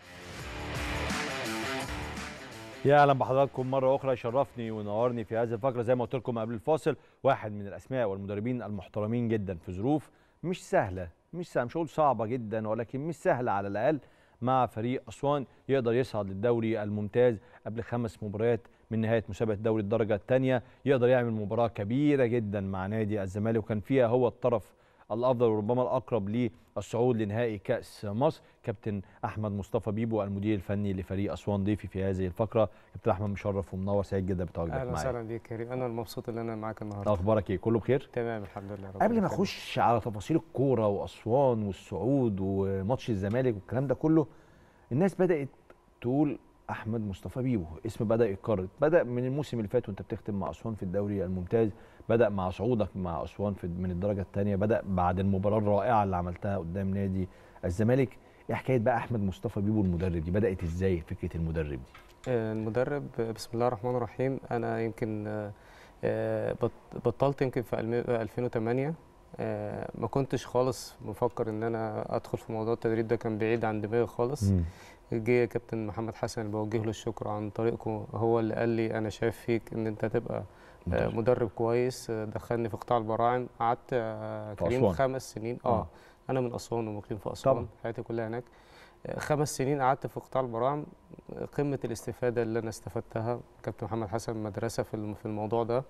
يا اهلا بحضراتكم مره اخرى يشرفني وينورني في هذه الفقره زي ما قلت لكم قبل الفاصل واحد من الاسماء والمدربين المحترمين جدا في ظروف مش سهله مش سهله مش هقول صعبه جدا ولكن مش سهله على الاقل مع فريق اسوان يقدر يصعد للدوري الممتاز قبل خمس مباريات من نهايه مسابقه دوري الدرجه الثانيه يقدر يعمل مباراه كبيره جدا مع نادي الزمالك وكان فيها هو الطرف الافضل وربما الاقرب للصعود لنهائي كاس مصر كابتن احمد مصطفى بيبو المدير الفني لفريق اسوان ضيفي في هذه الفقره كابتن احمد مشرف ومنور سعيد جدا بتواجدك اهلا معايا وسهلا بيك كريم انا المبسوط ان انا معاك النهارده اخبارك ايه كله بخير تمام الحمد لله ربنا قبل ما يخليك. اخش على تفاصيل الكوره واسوان والصعود وماتش الزمالك والكلام ده كله الناس بدات تقول احمد مصطفى بيبو اسم بدا يتكرر بدا من الموسم اللي فات وانت بتختم مع اسوان في الدوري الممتاز بدا مع صعودك مع اسوان في من الدرجه الثانيه بدا بعد المباراه الرائعه اللي عملتها قدام نادي الزمالك ايه حكايه بقى احمد مصطفى بيبو المدرب دي بدات ازاي فكره المدرب دي آه، المدرب آه، بسم الله الرحمن الرحيم انا يمكن آه، آه، بط- بطلت يمكن في الم- آه، 2008 آه، ما كنتش خالص مفكر ان انا ادخل في موضوع التدريب ده كان بعيد عن دماغي خالص جه كابتن محمد حسن اللي بوجه له الشكر عن طريقكم هو اللي قال لي انا شايف فيك ان انت تبقى آه، مدرب. مدرب كويس آه، دخلني في قطاع البراعم قعدت آه، في كريم أسوان. خمس سنين آه. اه انا من اسوان ومقيم في اسوان طبعا. حياتي كلها هناك آه، خمس سنين قعدت في قطاع البراعم آه، قمه الاستفاده اللي انا استفدتها كابتن محمد حسن مدرسه في الم- في الموضوع ده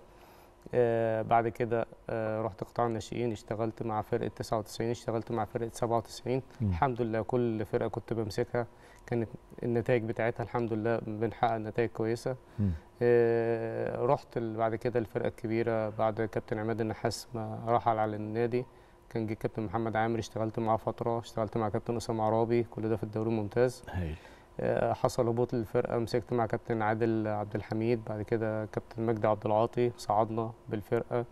آه، بعد كده آه، رحت قطاع الناشئين اشتغلت مع فرقه 99 اشتغلت مع فرقه 97 مم. الحمد لله كل فرقه كنت بمسكها كانت النتائج بتاعتها الحمد لله بنحقق نتائج كويسه مم. آه، رحت ال- بعد كده الفرقه الكبيره بعد كابتن عماد النحاس ما رحل على النادي كان جه كابتن محمد عامر اشتغلت معاه فتره اشتغلت مع كابتن اسامه عرابي كل ده في الدوري الممتاز هايل آه، حصل هبوط للفرقه مسكت مع كابتن عادل عبد الحميد بعد كده كابتن مجدي عبد العاطي صعدنا بالفرقه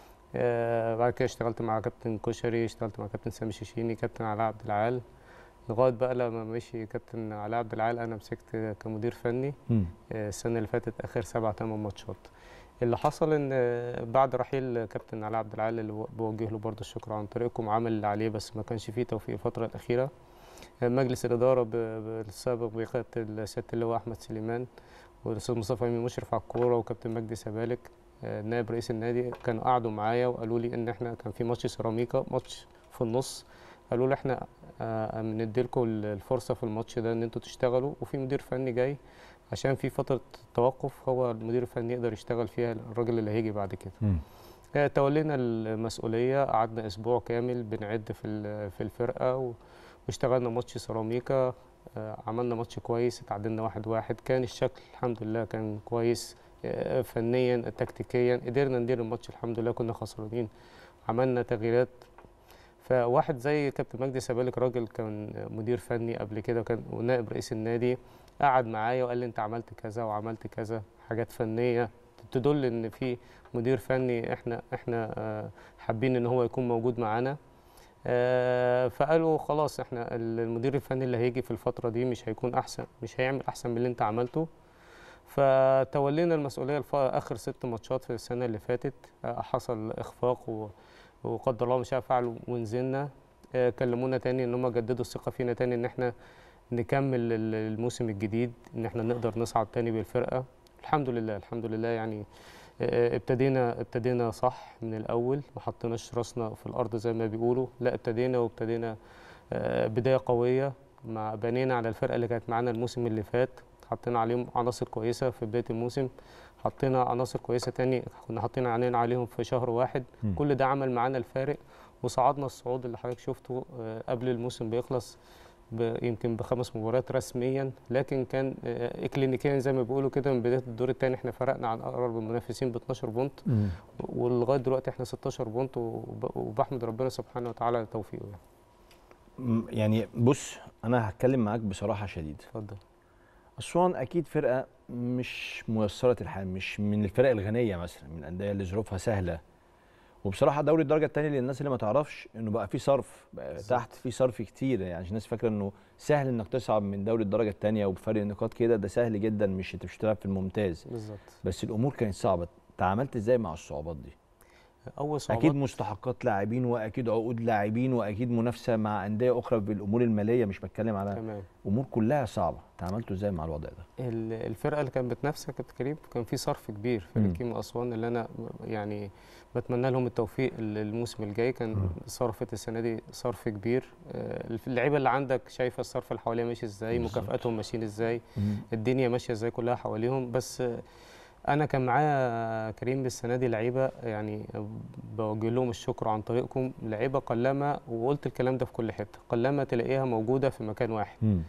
آه، بعد كده اشتغلت مع كابتن كشري اشتغلت مع كابتن سامي شيشيني كابتن علاء عبد العال لغايه بقى لما مشي كابتن علاء عبد العال انا مسكت كمدير فني مم. آه، السنه اللي فاتت اخر سبع ثمان ماتشات اللي حصل ان آه، بعد رحيل كابتن علاء عبد العال اللي بوجه له برضه الشكر عن طريقكم عمل اللي عليه بس ما كانش فيه توفيق الفتره الاخيره مجلس الإدارة ب- ب- السابق بقيادة سيادة اللواء أحمد سليمان والأستاذ مصطفى أمين مشرف على الكورة وكابتن مجدي سبالك آه، نائب رئيس النادي كانوا قعدوا معايا وقالوا لي إن إحنا كان في ماتش سيراميكا ماتش في النص قالوا لي إحنا آه، بنديلكم الفرصة في الماتش ده إن أنتوا تشتغلوا وفي مدير فني جاي عشان في فترة توقف هو المدير الفني يقدر يشتغل فيها الراجل اللي هيجي بعد كده مم. آه، تولينا المسؤولية قعدنا أسبوع كامل بنعد في ال- في الفرقة و- واشتغلنا ماتش سيراميكا آه، عملنا ماتش كويس اتعادلنا واحد واحد كان الشكل الحمد لله كان كويس آه، فنيا تكتيكيا قدرنا ندير الماتش الحمد لله كنا خسرانين عملنا تغييرات فواحد زي كابتن مجدي سبالك راجل كان مدير فني قبل كده وكان ونائب رئيس النادي قعد معايا وقال لي انت عملت كذا وعملت كذا حاجات فنيه تدل ان في مدير فني احنا احنا آه، حابين ان هو يكون موجود معانا آه، فقالوا خلاص احنا المدير الفني اللي هيجي في الفتره دي مش هيكون احسن مش هيعمل احسن من اللي انت عملته فتولينا المسؤوليه الف- اخر ست ماتشات في السنه اللي فاتت آه، حصل اخفاق و- وقدر الله ما شاء فعل ونزلنا آه، كلمونا تاني ان هم جددوا الثقه فينا تاني ان احنا نكمل ال- الموسم الجديد ان احنا نقدر نصعد تاني بالفرقه الحمد لله الحمد لله يعني آه، ابتدينا ابتدينا صح من الاول ما حطيناش راسنا في الارض زي ما بيقولوا لا ابتدينا وابتدينا آه، بدايه قويه مع بنينا على الفرقه اللي كانت معانا الموسم اللي فات حطينا عليهم عناصر كويسه في بدايه الموسم حطينا عناصر كويسه تاني كنا حاطين عينينا عليهم في شهر واحد مم. كل ده عمل معانا الفارق وصعدنا الصعود اللي حضرتك شفته آه، قبل الموسم بيخلص ب- يمكن بخمس مباريات رسميا لكن كان آه، اكلينيكيا زي ما بيقولوا كده من بدايه الدور الثاني احنا فرقنا عن اقرب المنافسين ب 12 بونت مم. ولغايه دلوقتي احنا 16 بونت وب- وبحمد ربنا سبحانه وتعالى على توفيقه يعني. م- يعني بص انا هتكلم معاك بصراحه شديده اتفضل اسوان اكيد فرقه مش ميسره الحال مش من الفرق الغنيه مثلا من الانديه اللي ظروفها سهله وبصراحه دوري الدرجه الثانيه للناس اللي ما تعرفش انه بقى في صرف بقى بالظبط. تحت في صرف كتير يعني عشان الناس فاكره انه سهل انك تصعد من دوري الدرجه الثانيه وبفرق نقاط كده ده سهل جدا مش انت مش هتلعب في الممتاز بالظبط بس الامور كانت صعبه تعاملت ازاي مع الصعوبات دي اول صعوبات اكيد مستحقات لاعبين واكيد عقود لاعبين واكيد منافسه مع انديه اخرى بالامور الماليه مش بتكلم على تمام امور كلها صعبه تعاملتوا ازاي مع الوضع ده ال- الفرقه اللي كانت بتنافسك يا كابتن كريم كان في صرف كبير فرقه مم. كيمو اسوان اللي انا يعني بتمنى لهم التوفيق الموسم الجاي كان مم. صرفت السنه دي صرف كبير آه، اللعيبه اللي عندك شايفه الصرف اللي حواليها ماشي ازاي بالظبط. مكافاتهم ماشيين ازاي الدنيا ماشيه ازاي كلها حواليهم بس آه، انا كان معايا كريم السنه دي لعيبه يعني بوجه لهم الشكر عن طريقكم لعيبه قلما وقلت الكلام ده في كل حته قلما تلاقيها موجوده في مكان واحد مم.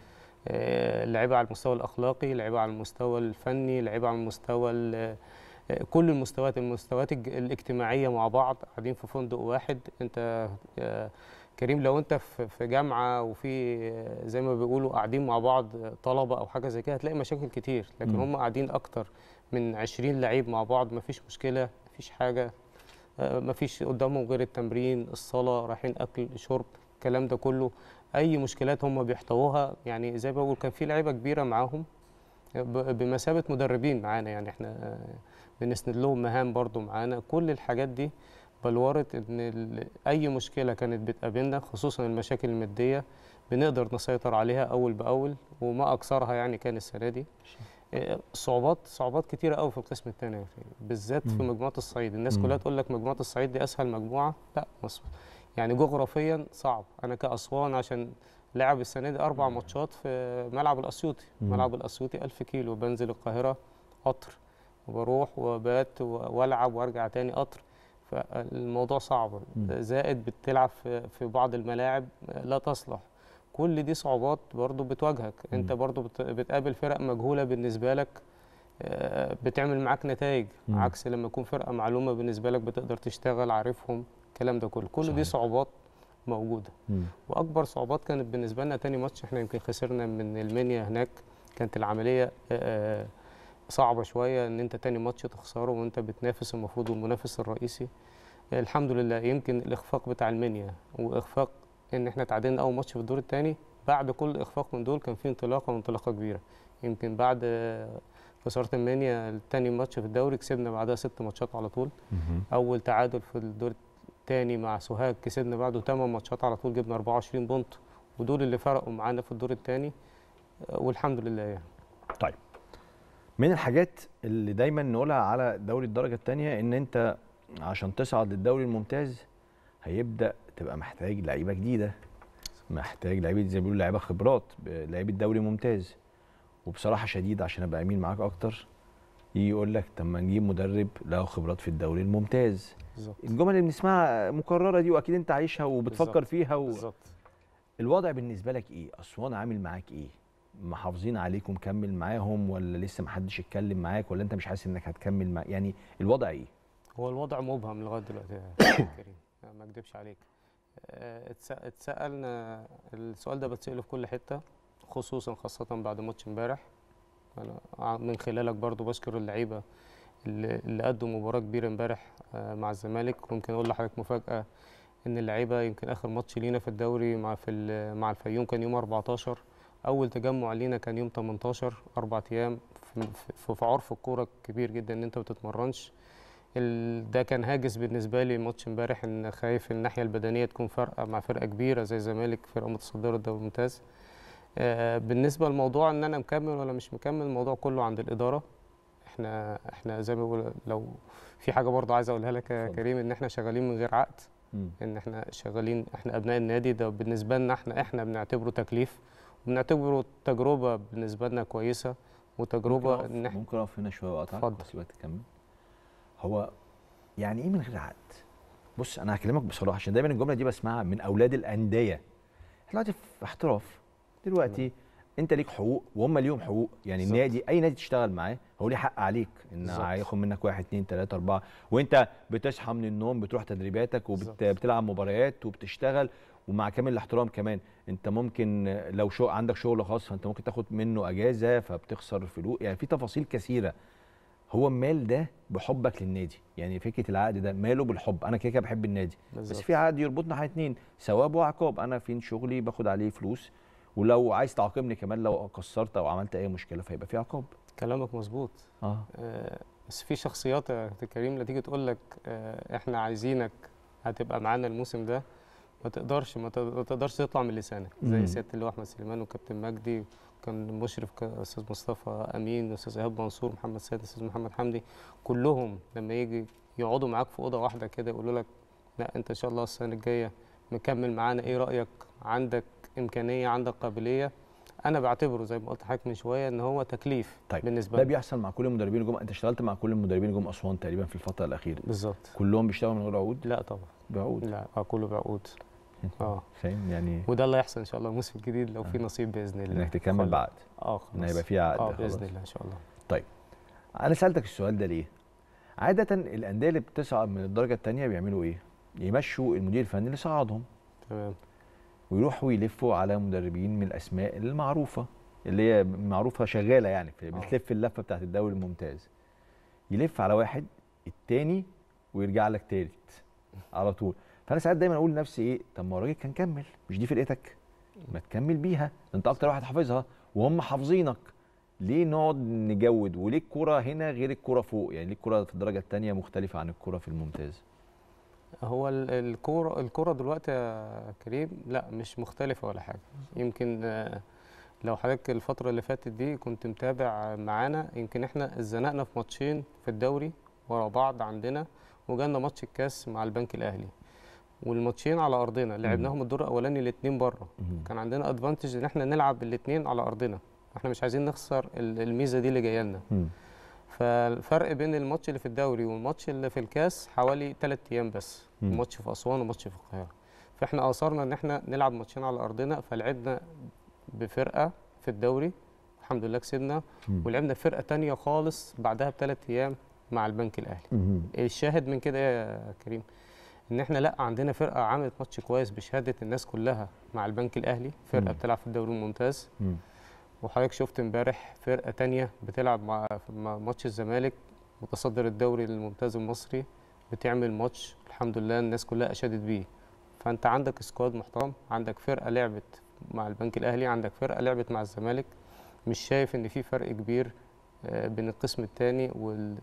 آه، لعيبه على المستوى الاخلاقي لعيبه على المستوى الفني لعيبه على المستوى ال- آه، كل المستويات المستويات الج- الاجتماعيه مع بعض قاعدين في فندق واحد انت آه، كريم لو انت في في جامعه وفي آه، زي ما بيقولوا قاعدين مع بعض آه، طلبه او حاجه زي كده هتلاقي مشاكل كتير لكن مم. هم قاعدين اكتر من 20 لعيب مع بعض مفيش مشكله مفيش حاجه آه، مفيش قدامهم غير التمرين الصلاه رايحين اكل شرب الكلام ده كله اي مشكلات هم بيحتووها يعني زي ما بقول كان في لعيبه كبيره معاهم ب- بمثابه مدربين معانا يعني احنا آه، بنسند لهم مهام برضو معانا كل الحاجات دي بلورت ان ال- اي مشكله كانت بتقابلنا خصوصا المشاكل الماديه بنقدر نسيطر عليها اول باول وما اكثرها يعني كان السنه دي آه، صعوبات صعوبات كتيره قوي في القسم الثاني بالذات في مم. مجموعه الصعيد الناس مم. كلها تقول لك مجموعه الصعيد دي اسهل مجموعه لا مصر يعني جغرافيا صعب انا كاسوان عشان لعب السنه دي اربع ماتشات في ملعب الاسيوطي مم. ملعب الاسيوطي 1000 كيلو بنزل القاهره قطر وبروح وبات و- والعب وارجع تاني قطر فالموضوع صعب مم. زائد بتلعب في في بعض الملاعب لا تصلح كل دي صعوبات برضو بتواجهك انت مم. برضو بت- بتقابل فرق مجهوله بالنسبه لك آه، بتعمل معاك نتائج مم. عكس لما يكون فرقه معلومه بالنسبه لك بتقدر تشتغل عارفهم الكلام ده كله كل صحيح. دي صعوبات موجوده مم. واكبر صعوبات كانت بالنسبه لنا تاني ماتش احنا يمكن خسرنا من المنيا هناك كانت العمليه آه، صعبه شويه ان انت تاني ماتش تخسره وانت بتنافس المفروض المنافس الرئيسي الحمد لله يمكن الاخفاق بتاع المنيا واخفاق ان احنا تعادلنا اول ماتش في الدور الثاني بعد كل اخفاق من دول كان في انطلاقه وانطلاقه كبيره يمكن بعد آه، خساره المنيا الثاني ماتش في الدوري كسبنا بعدها ست ماتشات على طول مم. اول تعادل في الدور الثاني مع سوهاج كسبنا بعده 8 ماتشات على طول جبنا 24 بونت ودول اللي فرقوا معانا في الدور الثاني والحمد لله يعني طيب من الحاجات اللي دايما نقولها على دوري الدرجه الثانيه ان انت عشان تصعد للدوري الممتاز هيبدا تبقى محتاج لعيبه جديده محتاج لعيبه زي ما بيقولوا لعيبه خبرات ب- لعيبه دوري ممتاز وبصراحه شديد عشان ابقى امين معاك اكتر يجي يقول لك طب ما نجيب مدرب له خبرات في الدوري الممتاز بالظبط الجمل اللي بنسمعها مكرره دي واكيد انت عايشها وبتفكر بالظبط. فيها و... بالظبط الوضع بالنسبه لك ايه اسوان عامل معاك ايه محافظين عليك ومكمل معاهم ولا لسه محدش اتكلم معاك ولا انت مش حاسس انك هتكمل مع يعني الوضع ايه هو الوضع مبهم لغايه دلوقتي يا كابتن كريم يعني ما اكدبش عليك آه، اتس- اتسالنا السؤال ده بتساله في كل حته خصوصا خاصه بعد ماتش امبارح انا ع- من خلالك برضو بشكر اللعيبه اللي اللي ادوا مباراه كبيره امبارح آه، مع الزمالك ويمكن اقول لحضرتك مفاجاه ان اللعيبه يمكن اخر ماتش لينا في الدوري مع في ال- مع الفيوم كان يوم 14 اول تجمع لينا كان يوم 18 اربع ايام في, في, في عرف الكوره كبير جدا ان انت ما بتتمرنش ال- ده كان هاجس بالنسبه لي ماتش امبارح ان خايف الناحيه البدنيه تكون فارقه مع فرقه كبيره زي الزمالك فرقه متصدره الدوري الممتاز آه، بالنسبه لموضوع ان انا مكمل ولا مش مكمل الموضوع كله عند الاداره احنا احنا زي ما بقول لو في حاجه برضه عايز اقولها لك يا اتفضل. كريم ان احنا شغالين من غير عقد مم. ان احنا شغالين احنا ابناء النادي ده بالنسبه لنا احنا احنا بنعتبره تكليف وبنعتبره تجربه بالنسبه لنا كويسه وتجربه ممكن ان أقف- احنا ممكن اقف هنا شويه واقطعك اتفضل. واسيبك تكمل هو يعني ايه من غير عقد بص انا هكلمك بصراحه عشان دايما الجمله دي بسمعها من اولاد الانديه احنا دلوقتي في احتراف دلوقتي انت ليك حقوق وهم ليهم حقوق يعني بالظبط. النادي اي نادي تشتغل معاه هو ليه حق عليك ان بالظبط. هياخد منك واحد اتنين تلاته اربعه وانت بتصحى من النوم بتروح تدريباتك بالظبط. وبتلعب مباريات وبتشتغل ومع كامل الاحترام كمان انت ممكن لو شو عندك شغل خاص فانت ممكن تاخد منه اجازه فبتخسر فلوس يعني في تفاصيل كثيره هو المال ده بحبك للنادي يعني فكره العقد ده ماله بالحب انا كده كده بحب النادي بس بالظبط. في عقد يربطنا حاجه اتنين ثواب وعقاب انا فين شغلي باخد عليه فلوس ولو عايز تعاقبني كمان لو قصرت او عملت اي مشكله فيبقى في عقاب كلامك مظبوط اه آه، بس في شخصيات يا كابتن كريم لا تيجي تقول لك آه، احنا عايزينك هتبقى معانا الموسم ده ما تقدرش ما تق- ما تقدرش تطلع من لسانك مم. زي سياده اللواء احمد سليمان وكابتن مجدي كان مشرف ك- استاذ مصطفى امين استاذ ايهاب منصور محمد سيد استاذ محمد حمدي كلهم لما يجي يقعدوا معاك في اوضه واحده كده يقولوا لك لا انت ان شاء الله السنه الجايه مكمل معانا ايه رايك عندك امكانيه عندك قابليه انا بعتبره زي ما قلت لحضرتك من شويه ان هو تكليف طيب بالنسبه ده لي بيحصل مع كل المدربين الجم انت اشتغلت مع كل المدربين اللي جم اسوان تقريبا في الفتره الاخيره بالظبط كلهم بيشتغلوا من غير عقود لا طبعا بعقود لا آه، كله بعقود اه فاهم يعني وده اللي هيحصل ان شاء الله الموسم الجديد لو في نصيب باذن الله انك تكمل خلاص. بعد اه خلاص ان هيبقى في عقد اه خلاص. باذن الله ان شاء الله انا سالتك السؤال ده ليه عاده الانديه اللي بتصعد من الدرجه الثانيه بيعملوا ايه يمشوا المدير الفني اللي صعدهم تمام ويروحوا يلفوا على مدربين من الاسماء المعروفه اللي هي معروفه شغاله يعني في- آه. بتلف اللفه بتاعت الدوري الممتاز يلف على واحد التاني ويرجع لك تالت على طول فانا ساعات دايما اقول لنفسي ايه طب ما الراجل كان كمل مش دي فرقتك ما تكمل بيها ده انت اكتر واحد حافظها وهم حافظينك ليه نقعد نجود وليه الكرة هنا غير الكرة فوق يعني ليه الكرة في الدرجة الثانية مختلفة عن الكرة في الممتاز هو ال- الكوره الكوره دلوقتي يا كريم لا مش مختلفه ولا حاجه يمكن آه، لو حضرتك الفتره اللي فاتت دي كنت متابع معانا يمكن احنا اتزنقنا في ماتشين في الدوري ورا بعض عندنا وجالنا ماتش الكاس مع البنك الاهلي والماتشين على ارضنا لعبناهم الدور الاولاني الاثنين بره كان عندنا ادفانتج ان احنا نلعب الاثنين على ارضنا احنا مش عايزين نخسر ال- الميزه دي اللي جايه لنا مم. فالفرق بين الماتش اللي في الدوري والماتش اللي في الكاس حوالي 3 ايام بس مم. ماتش في اسوان وماتش في القاهره فاحنا اصرنا ان احنا نلعب ماتشين على ارضنا فلعبنا بفرقه في الدوري الحمد لله كسبنا مم. ولعبنا فرقه تانية خالص بعدها بثلاث ايام مع البنك الاهلي مم. الشاهد من كده إيه يا كريم ان احنا لا عندنا فرقه عملت ماتش كويس بشهاده الناس كلها مع البنك الاهلي فرقه مم. بتلعب في الدوري الممتاز مم. وحضرتك شفت امبارح فرقه تانية بتلعب مع في مع ماتش الزمالك متصدر الدوري الممتاز المصري بتعمل ماتش الحمد لله الناس كلها اشادت بيه فانت عندك سكواد محترم عندك فرقه لعبت مع البنك الاهلي عندك فرقه لعبت مع الزمالك مش شايف ان في فرق كبير آه، بين القسم الثاني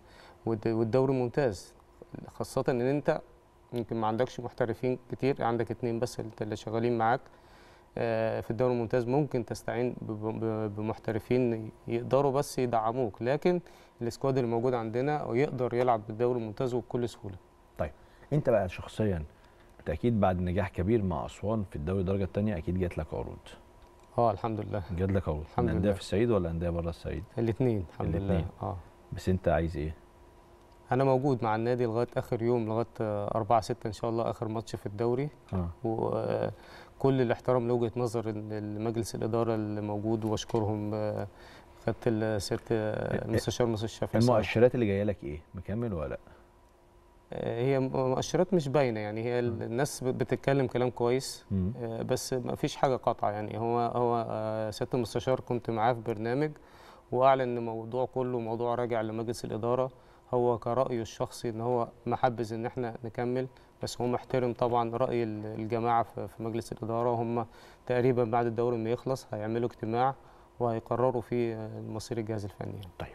والدوري الممتاز خاصه ان انت يمكن ما عندكش محترفين كتير عندك اتنين بس اللي- اللي شغالين معاك آه، في الدوري الممتاز ممكن تستعين ب- ب- بمحترفين يقدروا بس يدعموك لكن السكواد اللي موجود عندنا يقدر يلعب بالدوري الممتاز وبكل سهوله انت بقى شخصيا بالتاكيد بعد نجاح كبير مع اسوان في الدوري الدرجه الثانيه اكيد جات لك عروض اه الحمد لله جات لك عروض الحمد من انديه لله. في الصعيد ولا انديه بره الصعيد الاثنين الحمد لله الاتنين. اه بس انت عايز ايه انا موجود مع النادي لغايه اخر يوم لغايه 4 6 ان شاء الله اخر ماتش في الدوري اه وكل الاحترام لوجهه نظر ال- مجلس الاداره اللي موجود واشكرهم آه، خدت ال- سياده آه، المستشار مصطفى الشافعي صراحة. المؤشرات اللي جايه لك ايه مكمل ولا لا آه، هي مؤشرات مش باينه يعني هي ال- الناس بتتكلم كلام كويس مم. آه، بس ما فيش حاجه قاطعه يعني هو هو آه، سياده المستشار كنت معاه في برنامج واعلن ان الموضوع كله موضوع راجع لمجلس الاداره هو كرايه الشخصي ان هو محبذ ان احنا نكمل بس هو محترم طبعا راي ال- الجماعه في في مجلس الاداره هم تقريبا بعد الدوري ما يخلص هيعملوا اجتماع وهيقرروا فيه آه، مصير الجهاز الفني يعني.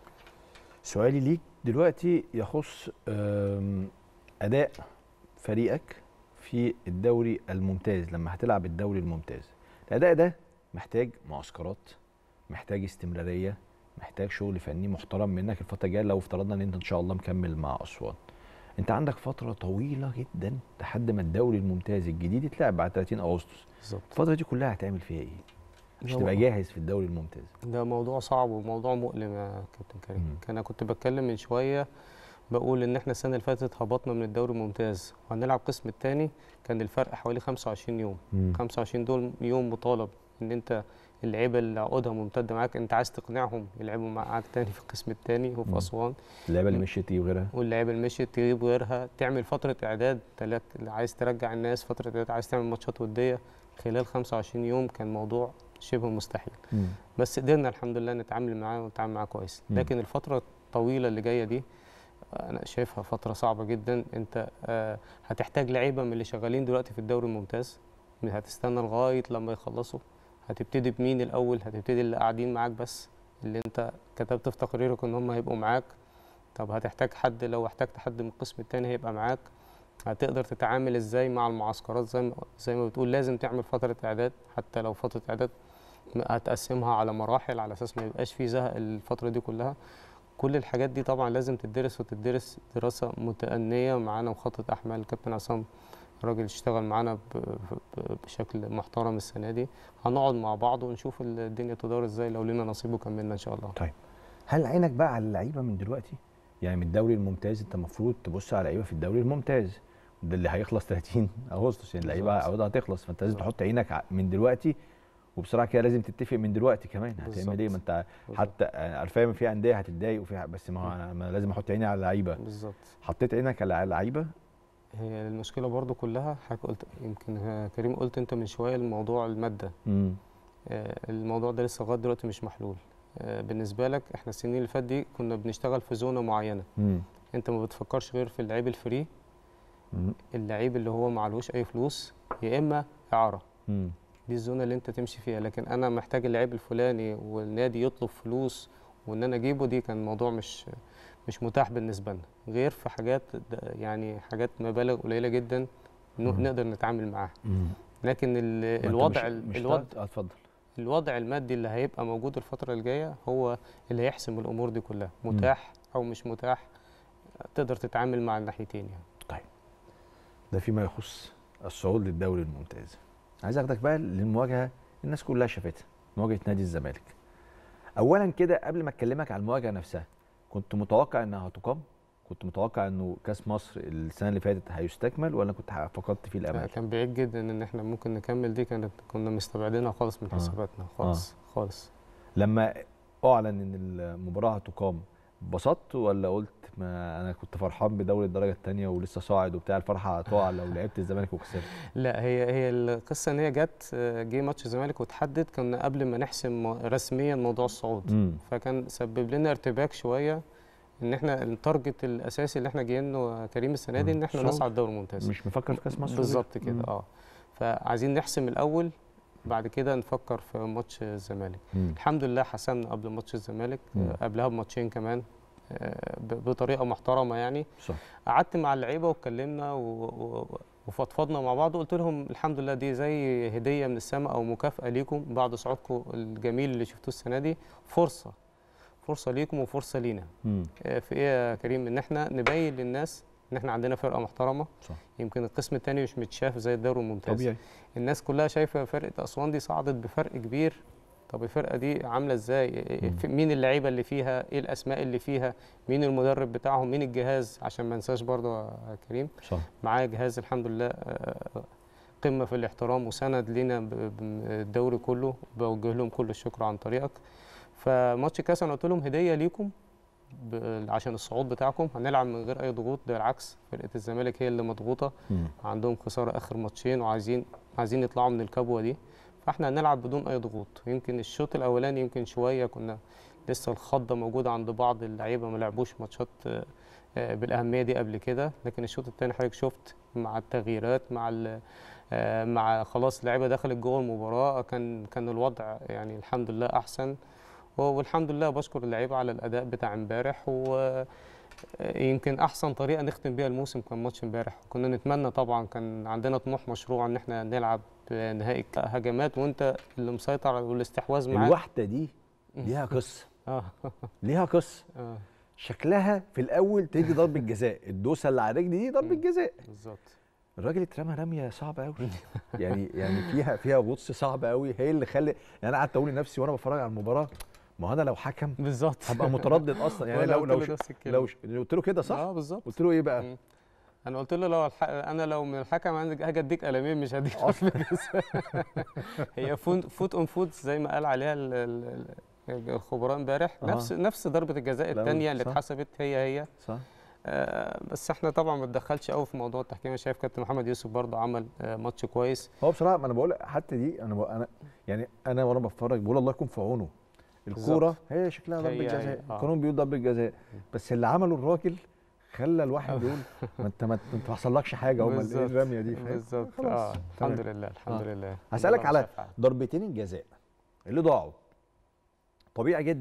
سؤالي ليك دلوقتي يخص آم، اداء فريقك في الدوري الممتاز لما هتلعب الدوري الممتاز الاداء ده محتاج معسكرات محتاج استمراريه محتاج شغل فني محترم منك الفتره الجايه لو افترضنا ان انت ان شاء الله مكمل مع اسوان انت عندك فتره طويله جدا لحد ما الدوري الممتاز الجديد يتلعب بعد 30 اغسطس بالظبط الفتره دي كلها هتعمل فيها ايه مش هو- تبقى جاهز في الدوري الممتاز ده موضوع صعب وموضوع مؤلم يا كابتن كريم مم. كان انا كنت بتكلم من شويه بقول ان احنا السنه اللي فاتت هبطنا من الدوري الممتاز وهنلعب القسم الثاني كان الفرق حوالي 25 يوم 25 دول يوم مطالب ان انت اللعيبه اللي عقودها ممتده معاك انت عايز تقنعهم يلعبوا معاك تاني في القسم الثاني وفي مم. اسوان اللعيبه اللي مم. مشيت تجيب غيرها واللعيبه اللي مشيت تجيب غيرها تعمل فتره اعداد تلات عايز ترجع الناس فتره اعداد عايز تعمل ماتشات وديه خلال 25 يوم كان موضوع شبه مستحيل بس قدرنا الحمد لله نتعامل معاه ونتعامل معاه كويس مم. لكن الفتره الطويله اللي جايه دي انا شايفها فتره صعبه جدا انت آه، هتحتاج لعيبه من اللي شغالين دلوقتي في الدوري الممتاز مش هتستنى لغايه لما يخلصوا هتبتدي بمين الاول هتبتدي اللي قاعدين معاك بس اللي انت كتبت في تقريرك ان هم هيبقوا معاك طب هتحتاج حد لو احتجت حد من القسم التاني هيبقى معاك هتقدر تتعامل ازاي مع المعسكرات زي ما زي ما بتقول لازم تعمل فتره اعداد حتى لو فتره اعداد هتقسمها على مراحل على اساس ما يبقاش في زهق الفتره دي كلها كل الحاجات دي طبعا لازم تدرس وتدرس دراسه متأنيه معانا مخطط احمال الكابتن عصام راجل اشتغل معانا ب- ب- بشكل محترم السنه دي هنقعد مع بعض ونشوف الدنيا تدار ازاي لو لنا نصيب وكملنا ان شاء الله هل عينك بقى على اللعيبه من دلوقتي يعني من الدوري الممتاز انت المفروض تبص على لعيبه في الدوري الممتاز ده اللي هيخلص 30 اغسطس يعني اللعيبه بالظبط. عقودها هتخلص فانت لازم بالظبط. تحط عينك ع- من دلوقتي وبسرعه كده لازم تتفق من دلوقتي كمان هتعمل بالظبط. ايه ما انت بالظبط. حتى انا فاهم في انديه هتتضايق وفي ح- بس ما هو أنا ما لازم احط عيني على اللعيبه بالظبط حطيت عينك على اللعيبه هي المشكله برضو كلها حضرتك قلت يمكن ها- كريم قلت انت من شويه الموضوع الماده امم آه، الموضوع ده لسه لغايه دلوقتي مش محلول آه، بالنسبه لك احنا السنين اللي فاتت دي كنا بنشتغل في زونه معينه امم انت ما بتفكرش غير في اللعيب الفري اللعيب اللي هو معلوش اي فلوس يا اما اعاره امم دي الزونه اللي انت تمشي فيها لكن انا محتاج اللعيب الفلاني والنادي يطلب فلوس وان انا اجيبه دي كان الموضوع مش مش متاح بالنسبه لنا غير في حاجات د- يعني حاجات مبالغ قليله جدا ن- مم. نقدر نتعامل معاها امم لكن ال- ما أنت الوضع مش- ال- مش الوضع هتقعد- اه اتفضل الوضع المادي اللي هيبقى موجود الفترة الجاية هو اللي هيحسم الأمور دي كلها متاح أو مش متاح تقدر تتعامل مع الناحيتين يعني ده فيما يخص الصعود للدوري الممتاز عايز اخدك بقى للمواجهه الناس كلها شافتها مواجهه نادي الزمالك اولا كده قبل ما اكلمك على المواجهه نفسها كنت متوقع انها هتقام كنت متوقع انه كاس مصر السنه اللي فاتت هيستكمل ولا كنت فقدت فيه الامل كان بعيد جدا إن إحنا ممكن نكمل دي كانت كنا مستبعدينها خالص من آه. حساباتنا خالص خالص لما اعلن ان المباراه هتقام اتبسطت ولا قلت ما انا كنت فرحان بدوري الدرجه الثانيه ولسه صاعد وبتاع الفرحه هتقع لو لعبت الزمالك وخسرت لا هي هي القصة إن هي جت آه، جه ماتش الزمالك وتحدد كنا قبل ما نحسم مو- رسميا موضوع الصعود امم فكان سبب لنا ارتباك شوية ان احنا التارجت الاساسي اللي احنا جايين له كريم السنه دي مم. ان احنا صعود. نصعد دوري ممتاز مش مفكر في كاس مصر بالظبط كده مم. اه فعايزين نحسم الاول بعد كده نفكر في ماتش الزمالك مم. الحمد لله حسمنا قبل ماتش الزمالك مم. آه، قبلها بماتشين كمان آه، ب- بطريقه محترمه يعني صح قعدت مع اللعيبه واتكلمنا و- و- وفضفضنا مع بعض وقلت لهم الحمد لله دي زي هديه من السماء او مكافاه ليكم بعد صعودكم الجميل اللي شفتوه السنه دي فرصه فرصه ليكم وفرصه لينا مم. آه، في ايه يا كريم ان احنا نبين للناس ان احنا عندنا فرقه محترمه صح يمكن القسم الثاني مش متشاف زي الدوري الممتاز طبيعي الناس كلها شايفه فرقه اسوان دي صعدت بفرق كبير طب الفرقه دي عامله ازاي إيه- مم. في- مين اللعيبه اللي فيها ايه الاسماء اللي فيها مين المدرب بتاعهم مين الجهاز عشان ما ننساش برضه يا كريم صح معايا جهاز الحمد لله آه، قمه في الاحترام وسند لينا ب- ب- الدوري كله بوجه لهم كل الشكر عن طريقك فماتش كاس انا قلت لهم هديه ليكم ب- عشان الصعود بتاعكم هنلعب من غير اي ضغوط ده بالعكس فرقه الزمالك هي اللي مضغوطه مم. عندهم خساره اخر ماتشين وعايزين عايزين يطلعوا من الكبوه دي فاحنا هنلعب بدون اي ضغوط يمكن الشوط الاولاني يمكن شويه كنا لسه الخضه موجوده عند بعض اللعيبه ما لعبوش ماتشات آه، آه، بالاهميه دي قبل كده لكن الشوط الثاني حضرتك شفت مع التغييرات مع ال- آه، مع خلاص اللعيبه دخلت جوه المباراه كان كان الوضع يعني الحمد لله احسن و- والحمد لله بشكر اللعيبه على الاداء بتاع امبارح و يمكن احسن طريقه نختم بيها الموسم كان ماتش امبارح كنا نتمنى طبعا كان عندنا طموح مشروع ان احنا نلعب نهائي هجمات وانت اللي مسيطر والاستحواذ معاك الواحده دي ليها قصه اه ليها قصه اه شكلها في الاول تدي ضربه جزاء الدوسه اللي على الرجل دي ضربه مم. جزاء بالظبط الراجل اترمى رميه صعبه قوي يعني يعني فيها فيها غطس صعب قوي هي اللي خلت يعني انا قعدت اقول لنفسي وانا بتفرج على المباراه ما هو انا لو حكم بالظبط هبقى متردد اصلا يعني وأنا لو قلت لو له ش- نفس الكلمة. لو ش- قلت له كده صح اه بالظبط قلت له ايه بقى مم. انا قلت له لو الح... انا لو من الحكم عندك هاجي اديك قلمين مش هديك ضربة جزاء. هي فوت فوت اون فوت زي ما قال عليها ال... ال... ال- الخبراء امبارح آه. نفس نفس ضربه الجزاء لا، الثانيه اللي صح. اتحسبت هي هي صح آه، بس احنا طبعا ما اتدخلش قوي في موضوع التحكيم انا شايف كابتن محمد يوسف برضه عمل آه، ماتش كويس هو بصراحه ما انا بقول حتى دي انا بقول انا يعني انا وانا بتفرج بقول الله يكون في عونه الكوره هي شكلها ضربه هي- هي، جزاء آه. القانون بيقول ضربه جزاء بس اللي عمله الراجل خلى الواحد يقول ما انت ما انت ما حصلكش حاجه هم ايه بالظبط. الرميه دي فاهم؟ بالظبط خلاص، اه تمام. الحمد لله الحمد آه. لله هسألك الله على مش عارف. ضربتين الجزاء اللي ضاعوا طبيعي جدا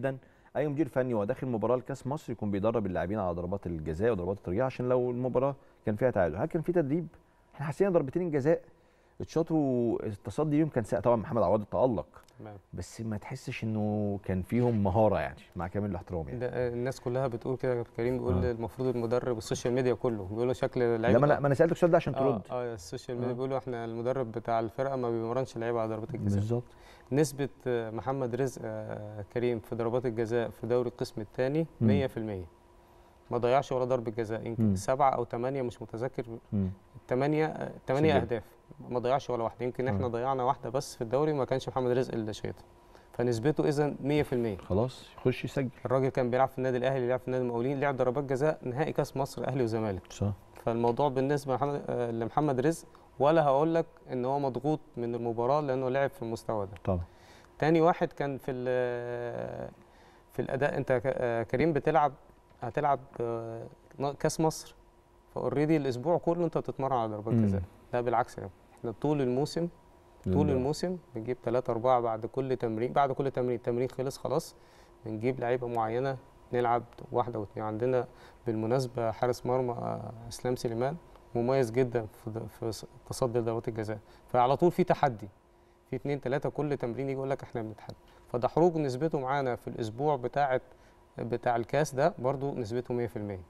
اي مدير فني وهو داخل مباراه لكاس مصر يكون بيدرب اللاعبين على ضربات الجزاء وضربات الترجيح عشان لو المباراه كان فيها تعادل هل كان في تدريب احنا حسينا ضربتين الجزاء اتشاطوا التصدي ليهم كان سهل طبعا محمد عواد تالق تمام بس ما تحسش انه كان فيهم مهاره يعني مع كامل الاحترام يعني ده الناس كلها بتقول كده يا كريم بيقول آه. المفروض المدرب السوشيال ميديا كله بيقولوا شكل لا اللعيبه ما انا ما انا سالتك السؤال ده عشان ترد اه اه السوشيال آه. ميديا بيقولوا احنا المدرب بتاع الفرقه ما بيمرنش اللعيبه على ضربات الجزاء بالظبط نسبه آه، محمد رزق آه، كريم في ضربات الجزاء في دوري القسم الثاني مم. 100% ما ضيعش ولا ضربه جزاء مم. يمكن سبعه او ثمانيه مش متذكر مم. ثمانيه ثمانيه سجل. اهداف ما ضيعش ولا واحده يمكن احنا آه. ضيعنا واحده بس في الدوري ما كانش محمد رزق اللي شايطها فنسبته اذا 100% خلاص يخش يسجل الراجل كان بيلعب في النادي الاهلي بيلعب في النادي المقاولين لعب ضربات جزاء نهائي كاس مصر اهلي وزمالك صح فالموضوع بالنسبه لمحمد, آه، لمحمد رزق ولا هقول لك ان هو مضغوط من المباراه لانه لعب في المستوى ده طبعا تاني واحد كان في ال- في الاداء انت ك- آه، كريم بتلعب هتلعب آه، كاس مصر فاوريدي الاسبوع كله انت بتتمرن على ضربات مم. جزاء لا بالعكس يعني احنا طول الموسم طول الموسم بنجيب ثلاثة أربعة بعد كل تمرين بعد كل تمرين التمرين خلص خلاص بنجيب لعيبة معينة نلعب واحدة واثنين عندنا بالمناسبة حارس مرمى آه، إسلام سليمان مميز جدا في ض- في ص- تصدي ضربات الجزاء فعلى طول في تحدي في اتنين تلاتة كل تمرين يجي يقول لك احنا بنتحدى فده حروج نسبته معانا في الأسبوع بتاعة بتاع الكاس ده برضو نسبته 100%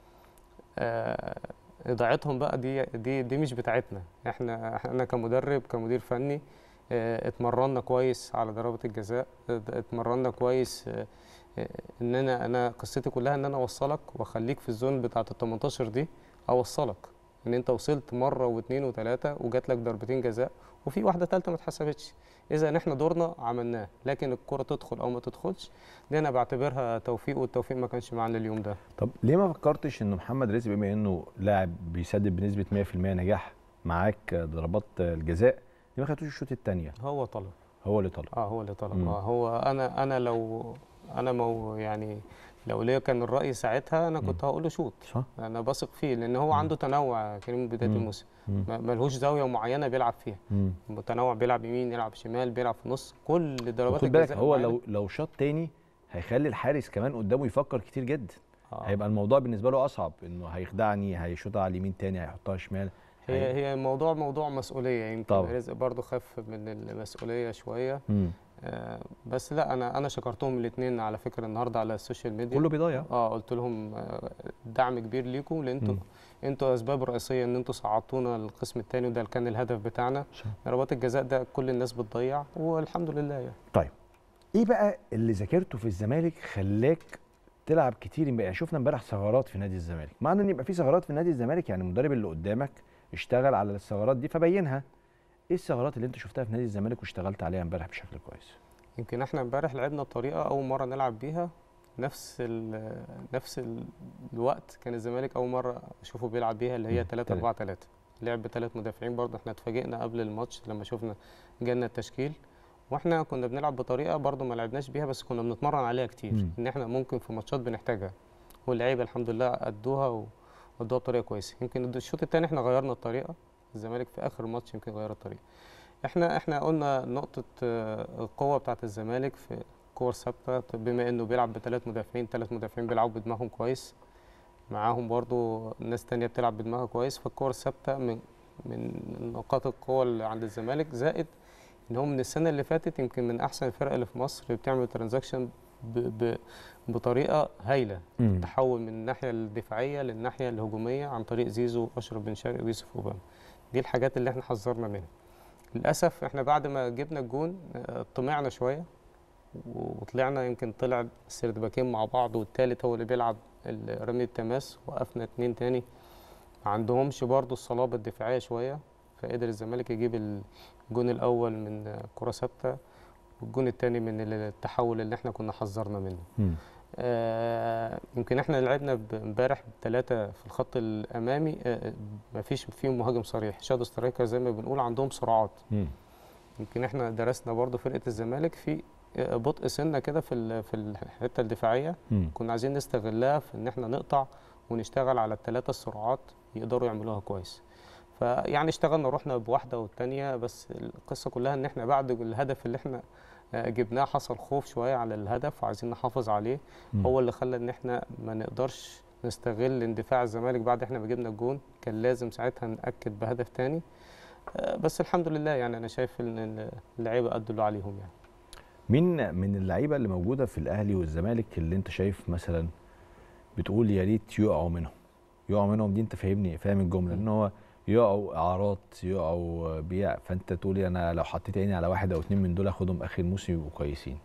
آه، اضاعتهم بقى دي دي دي مش بتاعتنا احنا انا كمدرب كمدير فني آه، اتمرنا كويس على ضربات الجزاء ات- اتمرنا كويس آه، آه، ان انا انا قصتي كلها ان انا اوصلك واخليك في الزون بتاعه ال 18 دي اوصلك ان انت وصلت مره واثنين وثلاثه وجات لك ضربتين جزاء وفي واحده ثالثه ما اتحسبتش اذا احنا دورنا عملناه لكن الكره تدخل او ما تدخلش دي انا بعتبرها توفيق والتوفيق ما كانش معانا اليوم ده طب ليه ما فكرتش انه محمد رزق بما انه لاعب بيسدد بنسبه 100% نجاح معاك ضربات الجزاء ليه ما خدتوش الشوط الثانيه هو طلب هو اللي طلب اه هو اللي طلب مم. اه هو انا انا لو انا مو يعني لو ليا كان الراي ساعتها انا كنت هقول له شوت صح انا بثق فيه لان هو عنده تنوع كريم من بدايه مم. الموسم مم. ما- ملهوش زاويه معينه بيلعب فيها مم. متنوع بيلعب يمين يلعب شمال بيلعب في نص كل ضربات خد بالك الجزاء هو معينة. لو لو شاط تاني هيخلي الحارس كمان قدامه يفكر كتير جدا آه. هيبقى الموضوع بالنسبه له اصعب انه هيخدعني هيشوطها على اليمين تاني هيحطها شمال هي هي الموضوع موضوع مسؤوليه يمكن طبعا. رزق برضه خف من المسؤوليه شويه مم. آه بس لا انا انا شكرتهم الاثنين على فكره النهارده على السوشيال ميديا كله بيضيع اه قلت لهم آه، دعم كبير ليكم لان انتوا مم. انتوا اسباب رئيسيه ان انتوا صعدتونا القسم الثاني وده كان الهدف بتاعنا صح. ضربات الجزاء ده كل الناس بتضيع والحمد لله يعني طيب ايه بقى اللي ذاكرته في الزمالك خلاك تلعب كتير يعني شفنا امبارح ثغرات في نادي الزمالك معنى ان يبقى في ثغرات في نادي الزمالك يعني المدرب اللي قدامك اشتغل على الثغرات دي فبينها ايه الثغرات اللي انت شفتها في نادي الزمالك واشتغلت عليها امبارح بشكل كويس يمكن احنا امبارح لعبنا بطريقه اول مره نلعب بيها نفس ال نفس ال الوقت كان الزمالك اول مره اشوفه بيلعب بيها اللي هي مم. 3 4 3 لعب بثلاث مدافعين برضه احنا اتفاجئنا قبل الماتش لما شفنا جالنا التشكيل واحنا كنا بنلعب بطريقه برضه ما لعبناش بيها بس كنا بنتمرن عليها كتير مم. ان احنا ممكن في ماتشات بنحتاجها واللعيبه الحمد لله ادوها و- وادوها بطريقه كويسه يمكن الشوط الثاني احنا غيرنا الطريقه الزمالك في اخر الماتش يمكن غير الطريقه احنا احنا قلنا نقطه آه، القوه بتاعه الزمالك في كور ثابته بما انه بيلعب بثلاث مدافعين ثلاث مدافعين بيلعبوا بدماغهم كويس معاهم برضو ناس تانية بتلعب بدماغها كويس فالكور الثابته من من نقاط القوه اللي عند الزمالك زائد ان هو من السنه اللي فاتت يمكن من احسن الفرق اللي في مصر اللي بتعمل ترانزاكشن ب ب بطريقه هايله مم. تحول من الناحيه الدفاعيه للناحيه الهجوميه عن طريق زيزو واشرف بن شرقي ويوسف اوباما دي الحاجات اللي احنا حذرنا منها للاسف احنا بعد ما جبنا الجون آه، طمعنا شويه وطلعنا يمكن طلع السردباكين مع بعض والتالت هو اللي بيلعب ال- رمي التماس وقفنا اتنين تاني ما عندهمش برضو الصلابه الدفاعيه شويه فقدر الزمالك يجيب الجون الاول من آه، كره ثابته والجون التاني من التحول اللي احنا كنا حذرنا منه مم. آه، يمكن احنا لعبنا ب- امبارح بثلاثه في الخط الامامي آه، ما فيش فيهم مهاجم صريح شادو سترايكر زي ما بنقول عندهم سرعات مم. يمكن احنا درسنا برضو فرقه الزمالك في آه، بطء سنه كده في ال- في الحته الدفاعيه مم. كنا عايزين نستغلها في ان احنا نقطع ونشتغل على الثلاثه السرعات يقدروا يعملوها كويس فيعني اشتغلنا رحنا بواحده والتانيه بس القصه كلها ان احنا بعد الهدف اللي احنا آه، جبناه حصل خوف شويه على الهدف وعايزين نحافظ عليه مم. هو اللي خلى ان احنا ما نقدرش نستغل اندفاع الزمالك بعد احنا ما جبنا الجون كان لازم ساعتها ناكد بهدف تاني آه، بس الحمد لله يعني انا شايف ان اللعيبه ادوا اللي عليهم يعني مين من اللعيبه اللي موجوده في الاهلي والزمالك اللي انت شايف مثلا بتقول يا ريت يقعوا منهم يقعوا منهم دي انت فاهمني فاهم الجمله ان هو يقعوا اعارات يقعوا بيع فانت تقول انا لو حطيت عيني على واحد او اتنين من دول اخدهم اخر موسم يبقوا كويسين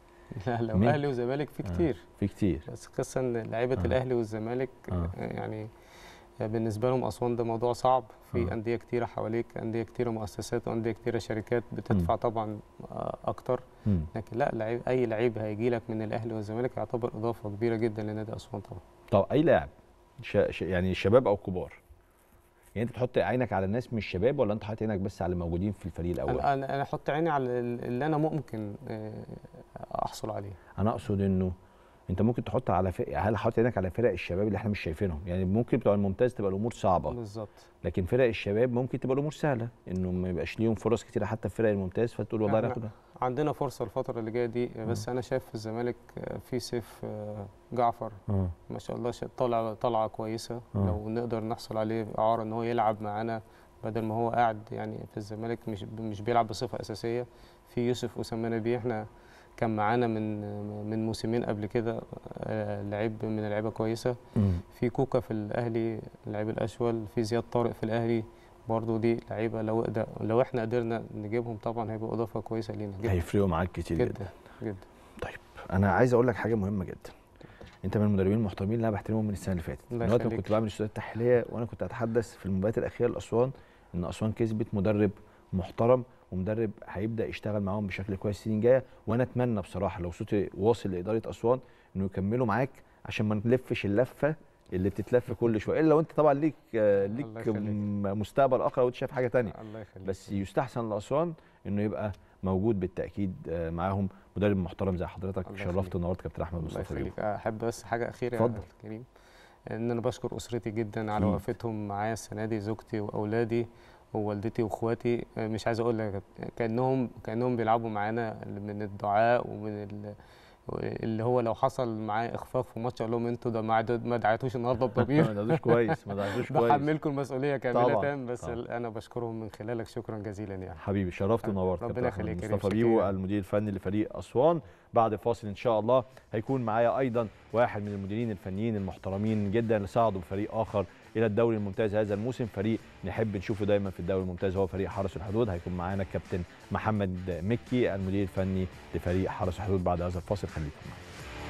لا لو مين؟ اهلي وزمالك في كتير في كتير بس قصه ان لعيبه آه. الاهلي والزمالك آه. آه، يعني آه، بالنسبه لهم اسوان ده موضوع صعب في آه. انديه كتيره حواليك انديه كتيره مؤسسات وانديه كتيره شركات بتدفع طبعا آه، اكتر مم. لكن لا لعيب اي لعيب هيجي لك من الاهلي والزمالك يعتبر اضافه كبيره جدا لنادي اسوان طبعا طب اي لاعب ش... ش... يعني شباب او كبار يعني انت تحط عينك على الناس مش شباب ولا انت حاطط عينك بس على الموجودين في الفريق الاول انا انا أنا احط عيني على ال- اللي انا ممكن آه، احصل عليه انا اقصد انه انت ممكن تحط على فرق هل حاطط عينك على فرق الشباب اللي احنا مش شايفينهم يعني ممكن بتوع الممتاز تبقى الامور صعبه بالظبط لكن فرق الشباب ممكن تبقى الامور سهله انه ما يبقاش ليهم فرص كتيره حتى في فرق الممتاز فتقول والله إحنا ناخدها عندنا فرصه الفتره اللي جايه دي بس انا شايف في الزمالك آه، في سيف آه، جعفر اه ما شاء الله شا- طالع طالعه كويسه آه. لو نقدر نحصل عليه اعاره ان هو يلعب معانا بدل ما هو قاعد يعني في الزمالك مش مش بيلعب بصفه اساسيه في يوسف اسامه نبيه احنا كان معانا من من موسمين قبل كده آه، لعيب من اللعيبه كويسه في كوكا في الاهلي اللعيب الاشول في زياد طارق في الاهلي برضه دي لعيبه لو قدر لو احنا قدرنا نجيبهم طبعا هيبقوا اضافه كويسه لينا جدا هيفرقوا معاك كتير جدا, جدا جدا طيب انا عايز اقول لك حاجه مهمه جدا انت من المدربين المحترمين اللي انا بحترمهم من السنه اللي فاتت الله من وقت ما يخليك. كنت بعمل استوديوهات التحليليه وانا كنت اتحدث في المباريات الاخيره لاسوان ان اسوان كسبت مدرب محترم ومدرب هيبدا يشتغل معاهم بشكل كويس السنين الجايه وانا اتمنى بصراحه لو صوتي واصل لاداره اسوان انه يكملوا معاك عشان ما نلفش اللفه اللي بتتلف كل شويه الا لو انت طبعا ليك آه، ليك الله يخليك. م- مستقبل اخر وانت شايف حاجه تانية الله يخليك بس يستحسن لاسوان انه يبقى موجود بالتاكيد آه، معاهم مدرب محترم زي حضرتك الله شرفت يخليك. ونورت كابتن احمد الله مصطفى بيه يخليك احب بس حاجه اخيره اتفضل. يا كريم ان انا بشكر اسرتي جدا على أكيد. وقفتهم معايا السنه دي زوجتي واولادي ووالدتي واخواتي آه، مش عايز اقول لك كانهم كانهم بيلعبوا معانا من الدعاء ومن ال- اللي هو لو حصل معاه اخفاق في ماتش اقول لهم انتوا ده ما عدد- ما دعيتوش النهارده ما بضمير دعتوش كويس ما دعتوش كويس بحملكم المسؤوليه كامله طبعاً، بس طبعاً. انا بشكرهم من خلالك شكرا جزيلا يعني حبيبي شرفت ونورت ربنا كابتن أحمد يخليك يا كريم، مصطفى شكراً. بيبو المدير الفني لفريق اسوان بعد فاصل ان شاء الله هيكون معايا ايضا واحد من المديرين الفنيين المحترمين جدا اللي صعدوا بفريق اخر الى الدوري الممتاز هذا الموسم فريق نحب نشوفه دايما في الدوري الممتاز هو فريق حرس الحدود هيكون معانا الكابتن محمد مكي المدير الفني لفريق حرس الحدود بعد هذا الفاصل خليكم معانا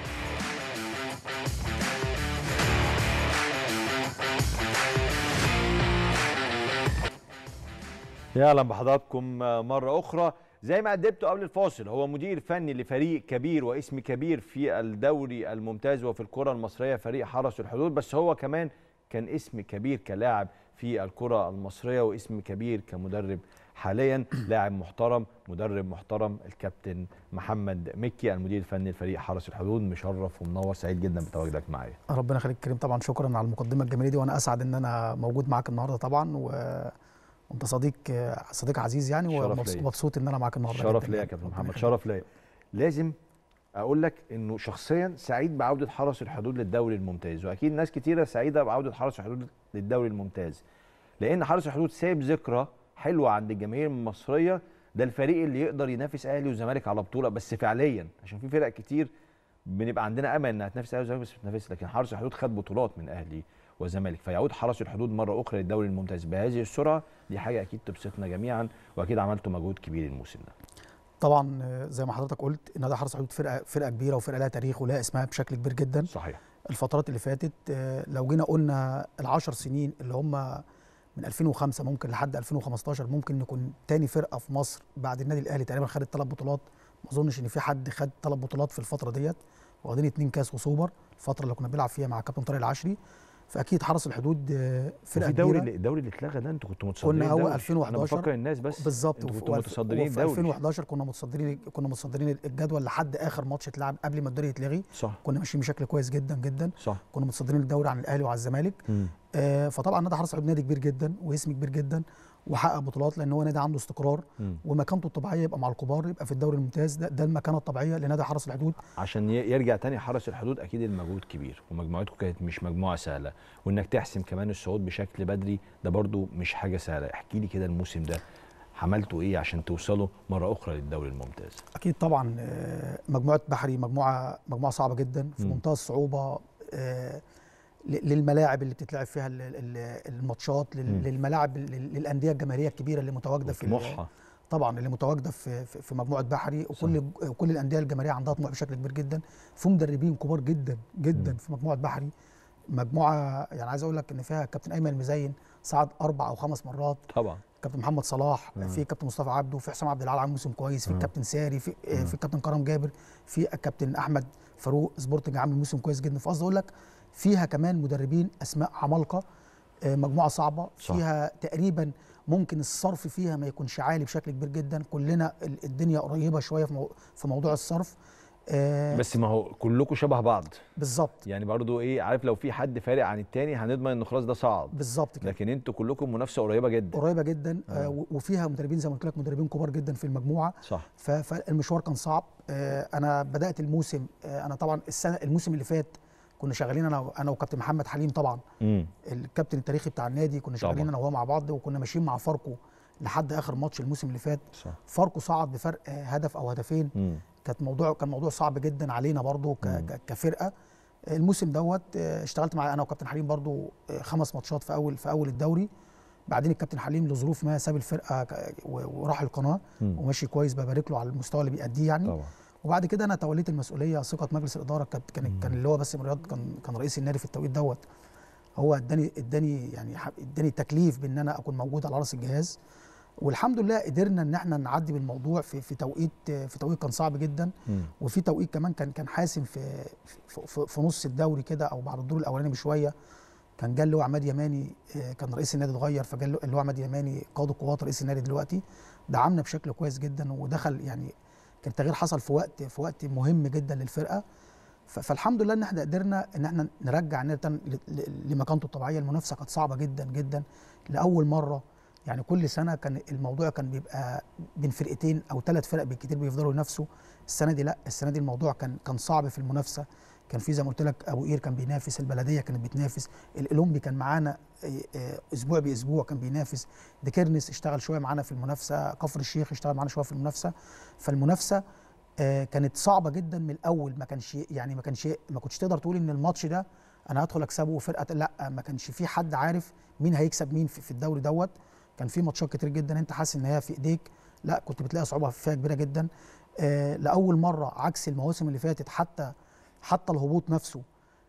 يا اهلا بحضراتكم مره اخرى زي ما قدمته قبل الفاصل هو مدير فني لفريق كبير واسم كبير في الدوري الممتاز وفي الكره المصريه فريق حرس الحدود بس هو كمان كان اسم كبير كلاعب في الكره المصريه واسم كبير كمدرب حاليا لاعب محترم مدرب محترم الكابتن محمد مكي المدير الفني لفريق حرس الحدود مشرف ومنور سعيد جدا بتواجدك معايا ربنا يخليك كريم طبعا شكرا على المقدمه الجميله دي وانا اسعد ان انا موجود معاك النهارده طبعا و... وانت صديق صديق عزيز يعني شرف ومبس- ليا. ومبسوط ان انا معاك النهارده شرف جداً ليا يا يعني. كابتن ربنا محمد يخليك. شرف ليا لازم اقول لك انه شخصيا سعيد بعوده حرس الحدود للدوري الممتاز واكيد ناس كتيره سعيده بعوده حرس الحدود للدوري الممتاز لان حرس الحدود سايب ذكرى حلوه عند الجماهير المصريه ده الفريق اللي يقدر ينافس اهلي وزمالك على بطوله بس فعليا عشان في فرق كتير بنبقى عندنا امل انها تنافس اهلي وزمالك بس بتنافس لكن حرس الحدود خد بطولات من اهلي وزمالك فيعود حرس الحدود مره اخرى للدوري الممتاز بهذه السرعه دي حاجه اكيد تبسطنا جميعا واكيد عملتوا مجهود كبير الموسم ده طبعا آه، زي ما حضرتك قلت نادي حرس الحدود فرقه فرقه كبيره وفرقه لها تاريخ ولها اسمها بشكل كبير جدا صحيح الفترات اللي فاتت آه، لو جينا قلنا العشر سنين اللي هم من 2005 ممكن لحد 2015 ممكن نكون تاني فرقه في مصر بعد النادي الاهلي تقريبا خدت ثلاث بطولات ما اظنش ان في حد خد ثلاث بطولات في الفتره ديت واخدين اتنين كاس وسوبر الفتره اللي كنا بنلعب فيها مع كابتن طارق العشري فاكيد حرس الحدود آه، فرقه في دوري كبيره اللي الدوري اللي اتلغى ده انتوا كنتوا متصدرين كنا اول الدوري. 2011 انا بفكر الناس بس بالظبط انتوا وفي- كنتوا وفي- متصدرين وفي الدوري 2011 كنا متصدرين كنا متصدرين الجدول لحد اخر ماتش اتلعب قبل ما الدوري يتلغي صح كنا ماشيين بشكل كويس جدا جدا صح كنا متصدرين الدوري عن الاهلي وعن الزمالك مم. آه، فطبعا نادي حرس الحدود نادي كبير جدا واسم كبير جدا وحقق بطولات لان هو نادي عنده استقرار مم. ومكانته الطبيعيه يبقى مع الكبار يبقى في الدوري الممتاز ده, ده المكانه الطبيعيه لنادي حرس الحدود عشان ي- يرجع تاني حرس الحدود اكيد المجهود كبير ومجموعتكم كانت مش مجموعه سهله وانك تحسم كمان الصعود بشكل بدري ده برضو مش حاجه سهله احكي لي كده الموسم ده عملتوا ايه عشان توصلوا مره اخرى للدوري الممتاز اكيد طبعا آه، مجموعه بحري مجموعه مجموعه صعبه جدا في مم. منتهى الصعوبه آه، ل- للملاعب اللي بتتلعب فيها ال- ال- الماتشات لل- مم. للملاعب لل- للانديه الجماهيريه الكبيره اللي متواجده في ال- طموحها طبعا اللي متواجده في في في مجموعه بحري وكل كل الانديه الجماهيريه عندها طموح بشكل كبير جدا في مدربين كبار جدا جدا مم. في مجموعه بحري مجموعه يعني عايز اقول لك ان فيها كابتن ايمن المزين صعد اربع او خمس مرات طبعا كابتن محمد صلاح آه. في كابتن مصطفى عبده في حسام عبد العال عامل موسم كويس في آه. الكابتن ساري في آه. في الكابتن كرم جابر في الكابتن احمد فاروق سبورتنج عامل موسم كويس جدا فقصدي اقول لك فيها كمان مدربين اسماء عمالقه آه، مجموعه صعبه صح. فيها تقريبا ممكن الصرف فيها ما يكونش عالي بشكل كبير جدا كلنا ال- الدنيا قريبه شويه في مو- في موضوع الصرف آه، بس ما هو كلكم شبه بعض بالظبط يعني برضو ايه عارف لو في حد فارق عن التاني هنضمن انه خلاص ده صعد بالظبط كده لكن انتوا كلكم منافسه قريبه جدا قريبه جدا آه. آه. و- وفيها مدربين زي ما قلت لك مدربين كبار جدا في المجموعه صح ف- فالمشوار كان صعب آه، انا بدات الموسم آه، انا طبعا السنه الموسم اللي فات كنا شغالين انا انا وكابتن محمد حليم طبعا امم الكابتن التاريخي بتاع النادي كنا شغالين طبعاً. انا وهو مع بعض وكنا ماشيين مع فاركو لحد اخر ماتش الموسم اللي فات صح فاركو صعد بفرق آه، هدف او هدفين امم كانت موضوع كان موضوع صعب جدا علينا برضو ك- مم. ك- كفرقه الموسم دوت آه، اشتغلت مع انا وكابتن حليم برضو آه، خمس ماتشات في اول في اول الدوري بعدين الكابتن حليم لظروف ما ساب الفرقه ك- و- وراح القناه مم. وماشي كويس ببارك له على المستوى اللي بيأديه يعني طبعا وبعد كده انا توليت المسؤوليه ثقه مجلس الاداره كانت مم. كان كان اللي هو باسم رياض كان كان رئيس النادي في التوقيت دوت هو اداني اداني يعني ح- اداني تكليف بان انا اكون موجود على راس الجهاز والحمد لله قدرنا ان احنا نعدي بالموضوع في في توقيت في توقيت كان صعب جدا مم. وفي توقيت كمان كان كان حاسم في في, في, في نص الدوري كده او بعد الدور الاولاني بشويه كان جه اللي هو عماد يماني آه، كان رئيس النادي اتغير فجا اللي هو عماد يماني قائد القوات رئيس النادي دلوقتي دعمنا بشكل كويس جدا ودخل يعني كان التغيير حصل في وقت في وقت مهم جدا للفرقه ف- فالحمد لله ان احنا قدرنا ان احنا نرجع النادي تاني ل- ل- لمكانته الطبيعيه المنافسه كانت صعبه جدا جدا لاول مره يعني كل سنه كان الموضوع كان بيبقى بين فرقتين او ثلاث فرق بالكتير بيفضلوا ينافسوا السنه دي لا السنه دي الموضوع كان كان صعب في المنافسه كان في زي ما قلت لك ابو قير كان بينافس البلديه كانت بتنافس الاولمبي كان معانا آه، آه، اسبوع باسبوع كان بينافس ديكيرنس اشتغل شويه معانا في المنافسه كفر الشيخ اشتغل معانا شويه في المنافسه فالمنافسه آه، كانت صعبه جدا من الاول ما كانش يعني ما كانش ما كنتش تقدر تقول ان الماتش ده انا هدخل اكسبه فرقه لا ما كانش في حد عارف مين هيكسب مين في في الدوري دوت كان في ماتشات كتير جدا انت حاسس ان هي في ايديك لا كنت بتلاقي صعوبه فيها كبيره جدا آه لاول مره عكس المواسم اللي فاتت حتى حتى الهبوط نفسه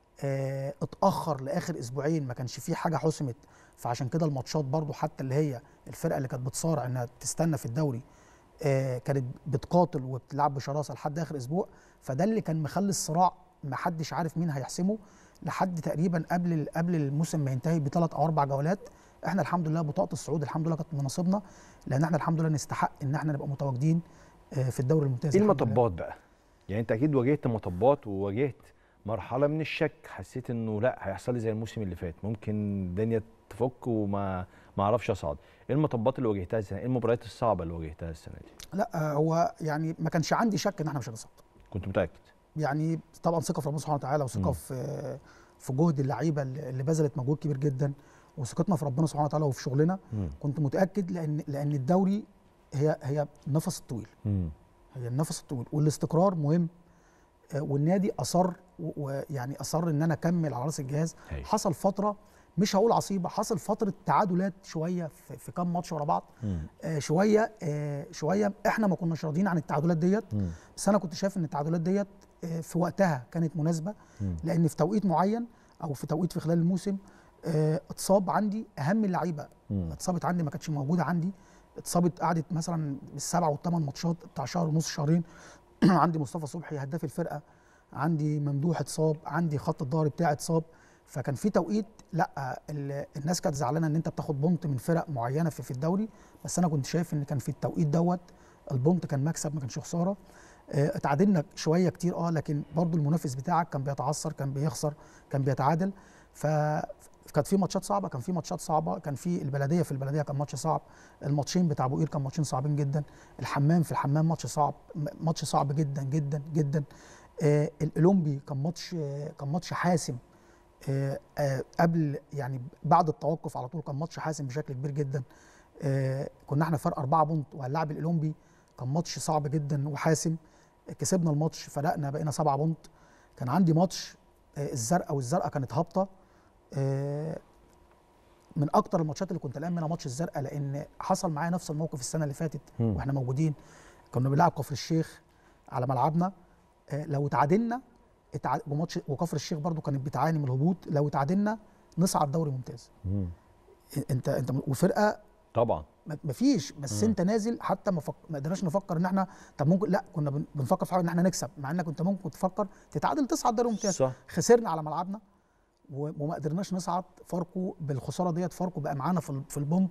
آه اتاخر لاخر اسبوعين ما كانش في حاجه حسمت فعشان كده الماتشات برضو حتى اللي هي الفرقه اللي كانت بتصارع انها تستنى في الدوري آه كانت بتقاتل وبتلعب بشراسه لحد اخر اسبوع فده اللي كان مخلي الصراع ما حدش عارف مين هيحسمه لحد تقريبا قبل ال- قبل الموسم ما ينتهي بثلاث او اربع جولات احنا الحمد لله بطاقه الصعود الحمد لله كانت من نصيبنا لان احنا الحمد لله نستحق ان احنا نبقى متواجدين آه، في الدوري الممتاز ايه الحمد لله. المطبات بقى يعني انت اكيد واجهت مطبات وواجهت مرحله من الشك حسيت انه لا هيحصل لي زي الموسم اللي فات ممكن الدنيا تفك وما ما اعرفش اصعد ايه المطبات اللي واجهتها السنه ايه المباريات الصعبه اللي واجهتها السنه دي لا آه، هو يعني ما كانش عندي شك ان احنا مش هنصعد كنت متاكد يعني طبعا ثقه في ربنا سبحانه وتعالى مم. وثقه في في جهد اللعيبه اللي اللي بذلت مجهود كبير جدا وثقتنا في ربنا سبحانه وتعالى وفي شغلنا مم. كنت متاكد لان لان الدوري هي هي النفس الطويل مم. هي النفس الطويل والاستقرار مهم آه، والنادي اصر و- ويعني اصر ان انا اكمل على راس الجهاز هايل. حصل فتره مش هقول عصيبه حصل فتره تعادلات شويه في, في كام ماتش ورا بعض مم. آه شويه آه شويه احنا ما كناش راضيين عن التعادلات ديت مم. بس انا كنت شايف ان التعادلات ديت آه في وقتها كانت مناسبه مم. لان في توقيت معين او في توقيت في خلال الموسم آه اتصاب عندي اهم اللعيبه مم. اتصابت عندي ما كانتش موجوده عندي اتصابت قعدت مثلا بالسبع والثمان ماتشات بتاع شهر ونص شهرين عندي مصطفى صبحي هداف الفرقه عندي ممدوح اتصاب عندي خط الظهر بتاعي اتصاب فكان في توقيت لا ال- الناس كانت زعلانه ان انت بتاخد بونت من فرق معينه في, في الدوري بس انا كنت شايف ان كان في التوقيت دوت البونت كان مكسب ما كانش خساره آه، اتعادلنا شويه كتير اه لكن برضو المنافس بتاعك كان بيتعثر كان بيخسر كان بيتعادل كانت في ماتشات صعبه كان في ماتشات صعبه كان في البلديه في البلديه كان ماتش صعب الماتشين بتاع ابو قير كان ماتشين صعبين جدا الحمام في الحمام ماتش صعب م- ماتش صعب جدا جدا جدا آه الاولمبي كان ماتش آه كان ماتش حاسم آه آه قبل يعني بعد التوقف على طول كان ماتش حاسم بشكل كبير جدا آه كنا احنا فرق أربعة بونت وهنلعب الاولمبي كان ماتش صعب جدا وحاسم كسبنا الماتش فرقنا بقينا سبعة بونت كان عندي ماتش آه الزرقاء والزرقاء كانت هابطه آه من اكتر الماتشات اللي كنت قلقان منها ماتش الزرقاء لان حصل معايا نفس الموقف السنه اللي فاتت مم. واحنا موجودين كنا بنلعب كفر الشيخ على ملعبنا آه، لو اتعادلنا اتع... وماتش وكفر الشيخ برضو كانت بتعاني من الهبوط لو اتعادلنا نصعد دوري ممتاز مم. انت انت وفرقه طبعا ما ما فيش بس مم. انت نازل حتى ما, فك... ما قدرناش نفكر ان احنا طب ممكن لا كنا بن... بنفكر في حاجه ان احنا نكسب مع انك انت ممكن تفكر تتعادل تصعد دوري ممتاز صح خسرنا على ملعبنا و- وما قدرناش نصعد فاركو بالخساره ديت فاركو بقى معانا في ال- في البونت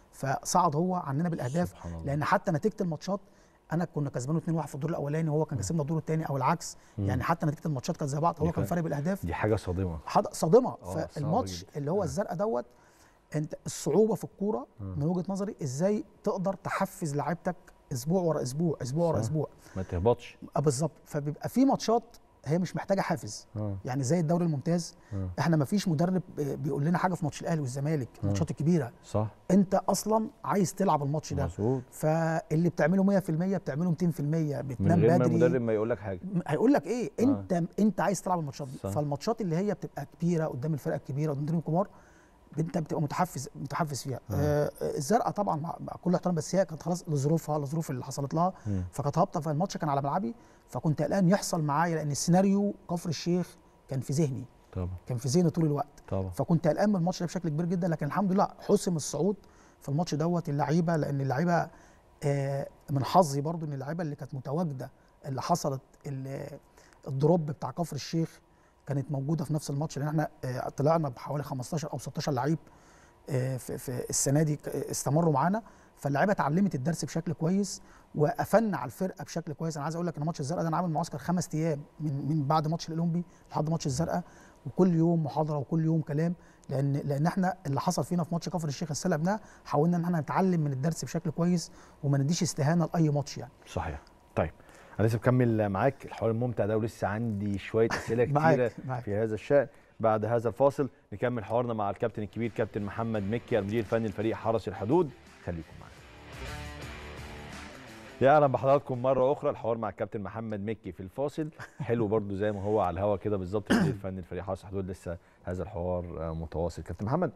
فصعد هو عننا بالاهداف سبحان الله. لان حتى نتيجه الماتشات انا كنا كسبانه 2-1 في الدور الاولاني وهو كان كسبنا الدور الثاني او العكس مم. يعني حتى نتيجه الماتشات كانت زي بعض دي هو كان كان- فارق بالاهداف دي حاجه صادمه حد- صادمه آه، صعبة فالماتش جدا. اللي هو آه. الزرقاء دوت انت الصعوبه في الكوره مم. من وجهه نظري ازاي تقدر تحفز لعيبتك اسبوع ورا اسبوع اسبوع ورا صح. اسبوع ما تهبطش آه، بالظبط فبيبقى في ماتشات هي مش محتاجه حافز اه يعني زي الدوري الممتاز آه. احنا ما فيش مدرب آه، بيقول لنا حاجه في ماتش الاهلي والزمالك الماتشات الكبيره صح انت اصلا عايز تلعب الماتش ده مظبوط فاللي بتعمله 100% بتعمله 200% من بتنام غير ما بدري المدرب ما يقول لك حاجه م- هيقول لك ايه انت انت عايز تلعب الماتشات دي صح. فالماتشات اللي هي بتبقى كبيره قدام الفرق الكبيره قدام المدربين الكبار انت بتبقى متحفز متحفز فيها آه الزرقاء طبعا مع, مع كل احترام بس هي كانت خلاص لظروفها لظروف اللي حصلت لها مم. فكانت هابطه فالماتش كان على ملعبي فكنت قلقان يحصل معايا لان السيناريو كفر الشيخ كان في ذهني طبعا كان في ذهني طول الوقت طبعا فكنت قلقان من الماتش ده بشكل كبير جدا لكن الحمد لله حسم الصعود في الماتش دوت اللعيبه لان اللعيبه آه، من حظي برضو ان اللعيبه اللي كانت متواجده اللي حصلت ال- الدروب بتاع كفر الشيخ كانت موجوده في نفس الماتش لان احنا آه، طلعنا بحوالي 15 او 16 لعيب آه، في في السنه دي ك- استمروا معانا فاللعيبه اتعلمت الدرس بشكل كويس وقفلنا على الفرقه بشكل كويس انا عايز اقول لك ان ماتش الزرقاء ده انا عامل معسكر خمس ايام من من بعد ماتش الاولمبي لحد ماتش الزرقاء وكل يوم محاضره وكل يوم كلام لان لان احنا اللي حصل فينا في ماتش كفر الشيخ السنه ده حاولنا ان احنا نتعلم من الدرس بشكل كويس وما نديش استهانه لاي ماتش يعني صحيح طيب انا لسه مكمل معاك الحوار الممتع ده ولسه عندي شويه اسئله معاك، كتيره معاك. في هذا الشان بعد هذا الفاصل نكمل حوارنا مع الكابتن الكبير كابتن محمد مكي المدير الفني لفريق حرس الحدود خليكم معانا يا اهلا بحضراتكم مره اخرى الحوار مع الكابتن محمد مكي في الفاصل حلو برضو زي ما هو على الهوا كده بالظبط المدير الفني لفريق حرس الحدود لسه هذا الحوار آه، متواصل كابتن محمد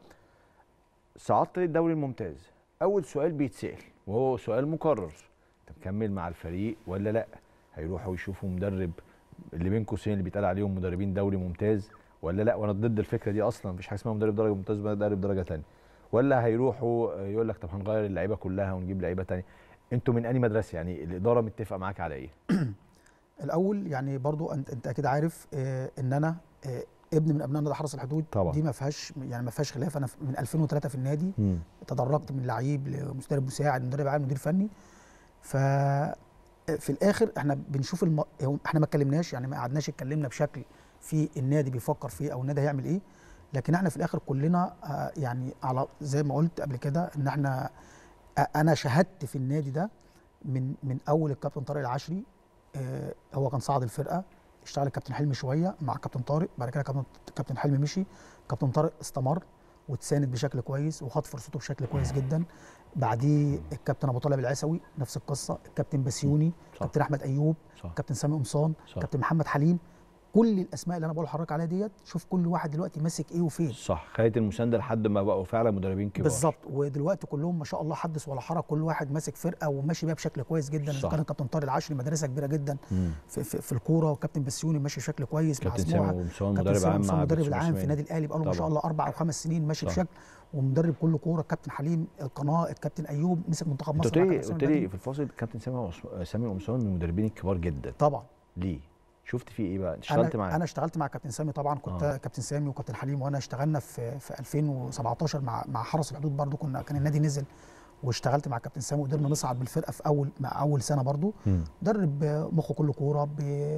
صعدت للدوري الممتاز اول سؤال بيتسال وهو سؤال مكرر انت مكمل مع الفريق ولا لا هيروحوا يشوفوا مدرب اللي بين قوسين اللي بيتقال عليهم مدربين دوري ممتاز ولا لا وانا ضد الفكره دي اصلا مفيش حاجه اسمها مدرب درجه ممتاز مدرب درجه ثانيه ولا هيروحوا آه، يقول لك طب هنغير اللعيبه كلها ونجيب لعيبه ثانيه انتوا من انهي مدرسه يعني الاداره متفقه معاك على ايه الاول يعني برضو انت انت اكيد عارف آه، ان انا آه، ابن من ابناء نادي حرس الحدود طبعا. دي ما فيهاش يعني ما فيهاش خلاف انا في- من 2003 في النادي مم. تدرجت من لعيب لمدرب مساعد مدرب عام مدير فني ف في الاخر احنا بنشوف الم... هو احنا ما اتكلمناش يعني ما قعدناش اتكلمنا بشكل في النادي بيفكر فيه او النادي هيعمل ايه لكن احنا في الاخر كلنا آه، يعني على زي ما قلت قبل كده ان احنا آه، انا شاهدت في النادي ده من من اول الكابتن طارق العشري آه، هو كان صعد الفرقه اشتغل الكابتن حلمي شويه مع كابتن طارق بعد كده كابتن كابتن حلمي مشي كابتن طارق استمر وتساند بشكل كويس وخد فرصته بشكل كويس جدا بعديه الكابتن ابو طالب العسوي نفس القصه الكابتن بسيوني صح. كابتن احمد ايوب صح كابتن سامي قمصان صح. كابتن محمد حليم كل الاسماء اللي انا بقول لحضرتك عليها ديت شوف كل واحد دلوقتي ماسك ايه وفين صح خدت المسانده لحد ما بقوا فعلا مدربين كبار بالظبط ودلوقتي كلهم ما شاء الله حدث ولا حرج كل واحد ماسك فرقه وماشي بيها بشكل كويس جدا صح. اذا كان الكابتن طارق العشري مدرسه كبيره جدا مم. في, في, في الكوره وكابتن بسيوني ماشي بشكل كويس مع كابتن سموحه سامي ومسون كابتن مدرب سامي عام قمصان مع المدرب بيتسو العام في عثماني. النادي الاهلي بقاله ما شاء طبعا. الله اربع او خمس سنين ماشي صح. بشكل ومدرب كل كوره الكابتن حليم القناه الكابتن ايوب مسك منتخب انت مصر قلت مع لي كابتن قلت سامي لي بدري. في الفاصل كابتن سامي وعث- سامي قمصان من المدربين الكبار جدا طبعا ليه؟ شفت فيه ايه بقى؟ اشتغلت انا معاه انا اشتغلت مع كابتن سامي طبعا كنت آه. آه. كابتن سامي وكابتن حليم وانا اشتغلنا في في 2017 مع مع حرس الحدود برضو كنا كان النادي نزل واشتغلت مع كابتن سامي وقدرنا نصعد بالفرقه في اول مع اول سنه برضو مم. مدرب مخه كله كوره ب-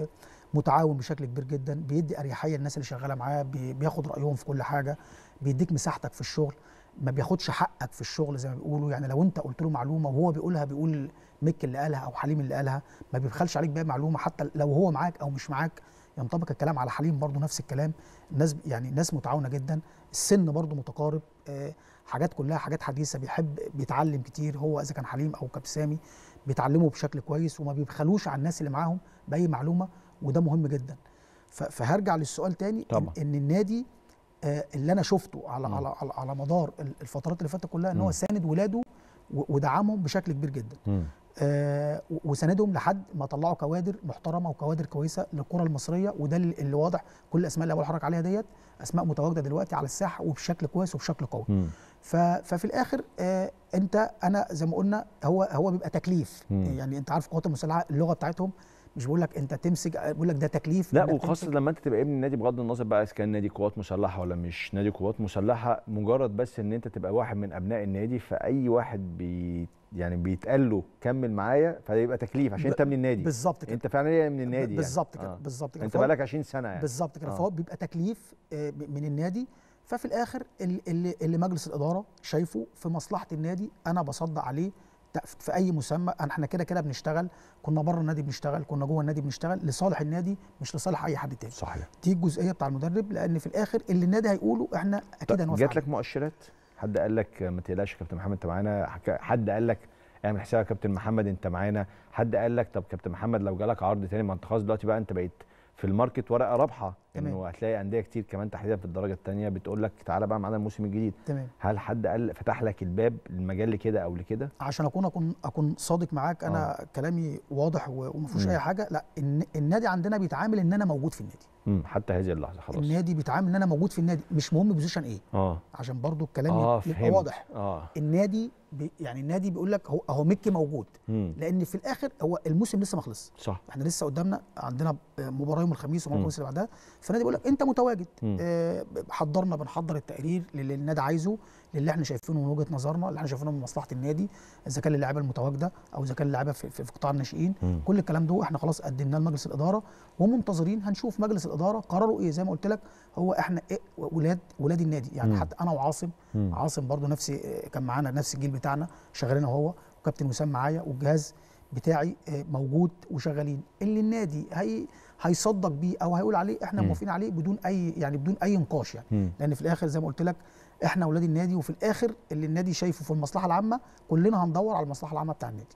متعاون بشكل كبير جدا بيدي اريحيه للناس اللي شغاله معاه بي- بياخد رايهم في كل حاجه بيديك مساحتك في الشغل ما بياخدش حقك في الشغل زي ما بيقولوا يعني لو انت قلت له معلومه وهو بيقولها بيقول ميك اللي قالها او حليم اللي قالها ما بيبخلش عليك بقى معلومه حتى لو هو معاك او مش معاك ينطبق الكلام على حليم برضو نفس الكلام الناس يعني ناس متعاونه جدا السن برضو متقارب آه، حاجات كلها حاجات حديثه بيحب بيتعلم كتير هو اذا كان حليم او كابتن سامي بيتعلموا بشكل كويس وما بيبخلوش على الناس اللي معاهم باي معلومه وده مهم جدا ف- فهرجع للسؤال تاني طبعا. إن, ان النادي آه، اللي انا شفته على مم. على على, على مدار ال- الفترات اللي فاتت كلها ان مم. هو ساند ولاده و- ودعمهم بشكل كبير جدا مم. آه، و- وساندهم لحد ما طلعوا كوادر محترمه وكوادر كويسه للكره المصريه وده اللي اللي واضح كل الاسماء اللي أنا بقول لحضرتك عليها ديت اسماء متواجده دلوقتي على الساحه وبشكل كويس وبشكل قوي مم. ف- ففي الاخر آه انت انا زي ما قلنا هو هو بيبقى تكليف مم. يعني انت عارف القوات المسلحه اللغه بتاعتهم مش بيقول لك انت تمسك بيقول لك ده تكليف لا إنك وخاصة تمسك. لما انت تبقى ابن النادي بغض النظر بقى اذا كان نادي قوات مسلحة ولا مش نادي قوات مسلحة مجرد بس ان انت تبقى واحد من ابناء النادي فاي واحد بي يعني بيتقال له كمل معايا فيبقى تكليف عشان ب- انت من النادي بالظبط كده انت فعلا من النادي يعني. بالظبط كده آه. بالظبط كده انت فهو- بقالك 20 سنة يعني بالظبط كده آه. فهو بيبقى تكليف آه، ب- من النادي ففي الاخر ال- اللي, اللي مجلس الاداره شايفه في مصلحه النادي انا بصدق عليه ت- في اي مسمى أنا- احنا كده كده بنشتغل كنا بره النادي بنشتغل كنا جوه النادي بنشتغل لصالح النادي مش لصالح اي حد تاني صحيح دي الجزئيه بتاع المدرب لان في الاخر اللي النادي هيقوله احنا اكيد طب هنوافق جات عليه. لك مؤشرات حد قال لك ما تقلقش يا كابتن محمد انت معانا حك- حد قال لك اعمل حسابك يا كابتن محمد انت معانا حد قال لك طب كابتن محمد لو جالك عرض تاني ما انت خلاص دلوقتي بقى انت بقيت في الماركت ورقه رابحه تمام. انه هتلاقي انديه كتير كمان تحديدا في الدرجه الثانيه بتقول لك تعالى بقى معانا الموسم الجديد تمام هل حد قال فتح لك الباب المجال لكده او لكده عشان اكون اكون اكون صادق معاك انا كلامي واضح و- وما فيهوش مم. اي حاجه لا الن- النادي عندنا بيتعامل ان انا موجود في النادي امم حتى هذه اللحظه خلاص النادي بيتعامل ان انا موجود في النادي مش مهم بوزيشن ايه اه عشان برضو الكلام اه يبقى فهمت واضح اه النادي بي يعني النادي بيقول لك هو اهو ميكي موجود امم لان في الاخر هو الموسم لسه ما خلص صح احنا لسه قدامنا عندنا مباراه يوم الخميس ومباراه مم. الخميس اللي بعدها فالنادي بيقول لك انت متواجد مم. آه حضرنا بنحضر التقرير اللي النادي عايزه للي احنا شايفينه من وجهه نظرنا اللي احنا شايفينه من مصلحه النادي اذا كان اللعيبه المتواجده او اذا كان اللعيبه في, في, في قطاع الناشئين مم. كل الكلام ده احنا خلاص قدمناه لمجلس الاداره ومنتظرين هنشوف مجلس الاداره قرروا ايه زي ما قلت لك هو احنا إيه ولاد ولاد النادي يعني مم. حتى انا وعاصم مم. عاصم برضو نفسي آه، كان معانا نفس الجيل بتاعنا شغالين هو وكابتن وسام معايا والجهاز بتاعي آه، موجود وشغالين اللي النادي هي هيصدق بيه او هيقول عليه احنا مم. موافقين عليه بدون اي يعني بدون اي نقاش يعني مم. لان في الاخر زي ما قلت لك احنا اولاد النادي وفي الاخر اللي النادي شايفه في المصلحه العامه كلنا هندور على المصلحه العامه بتاع النادي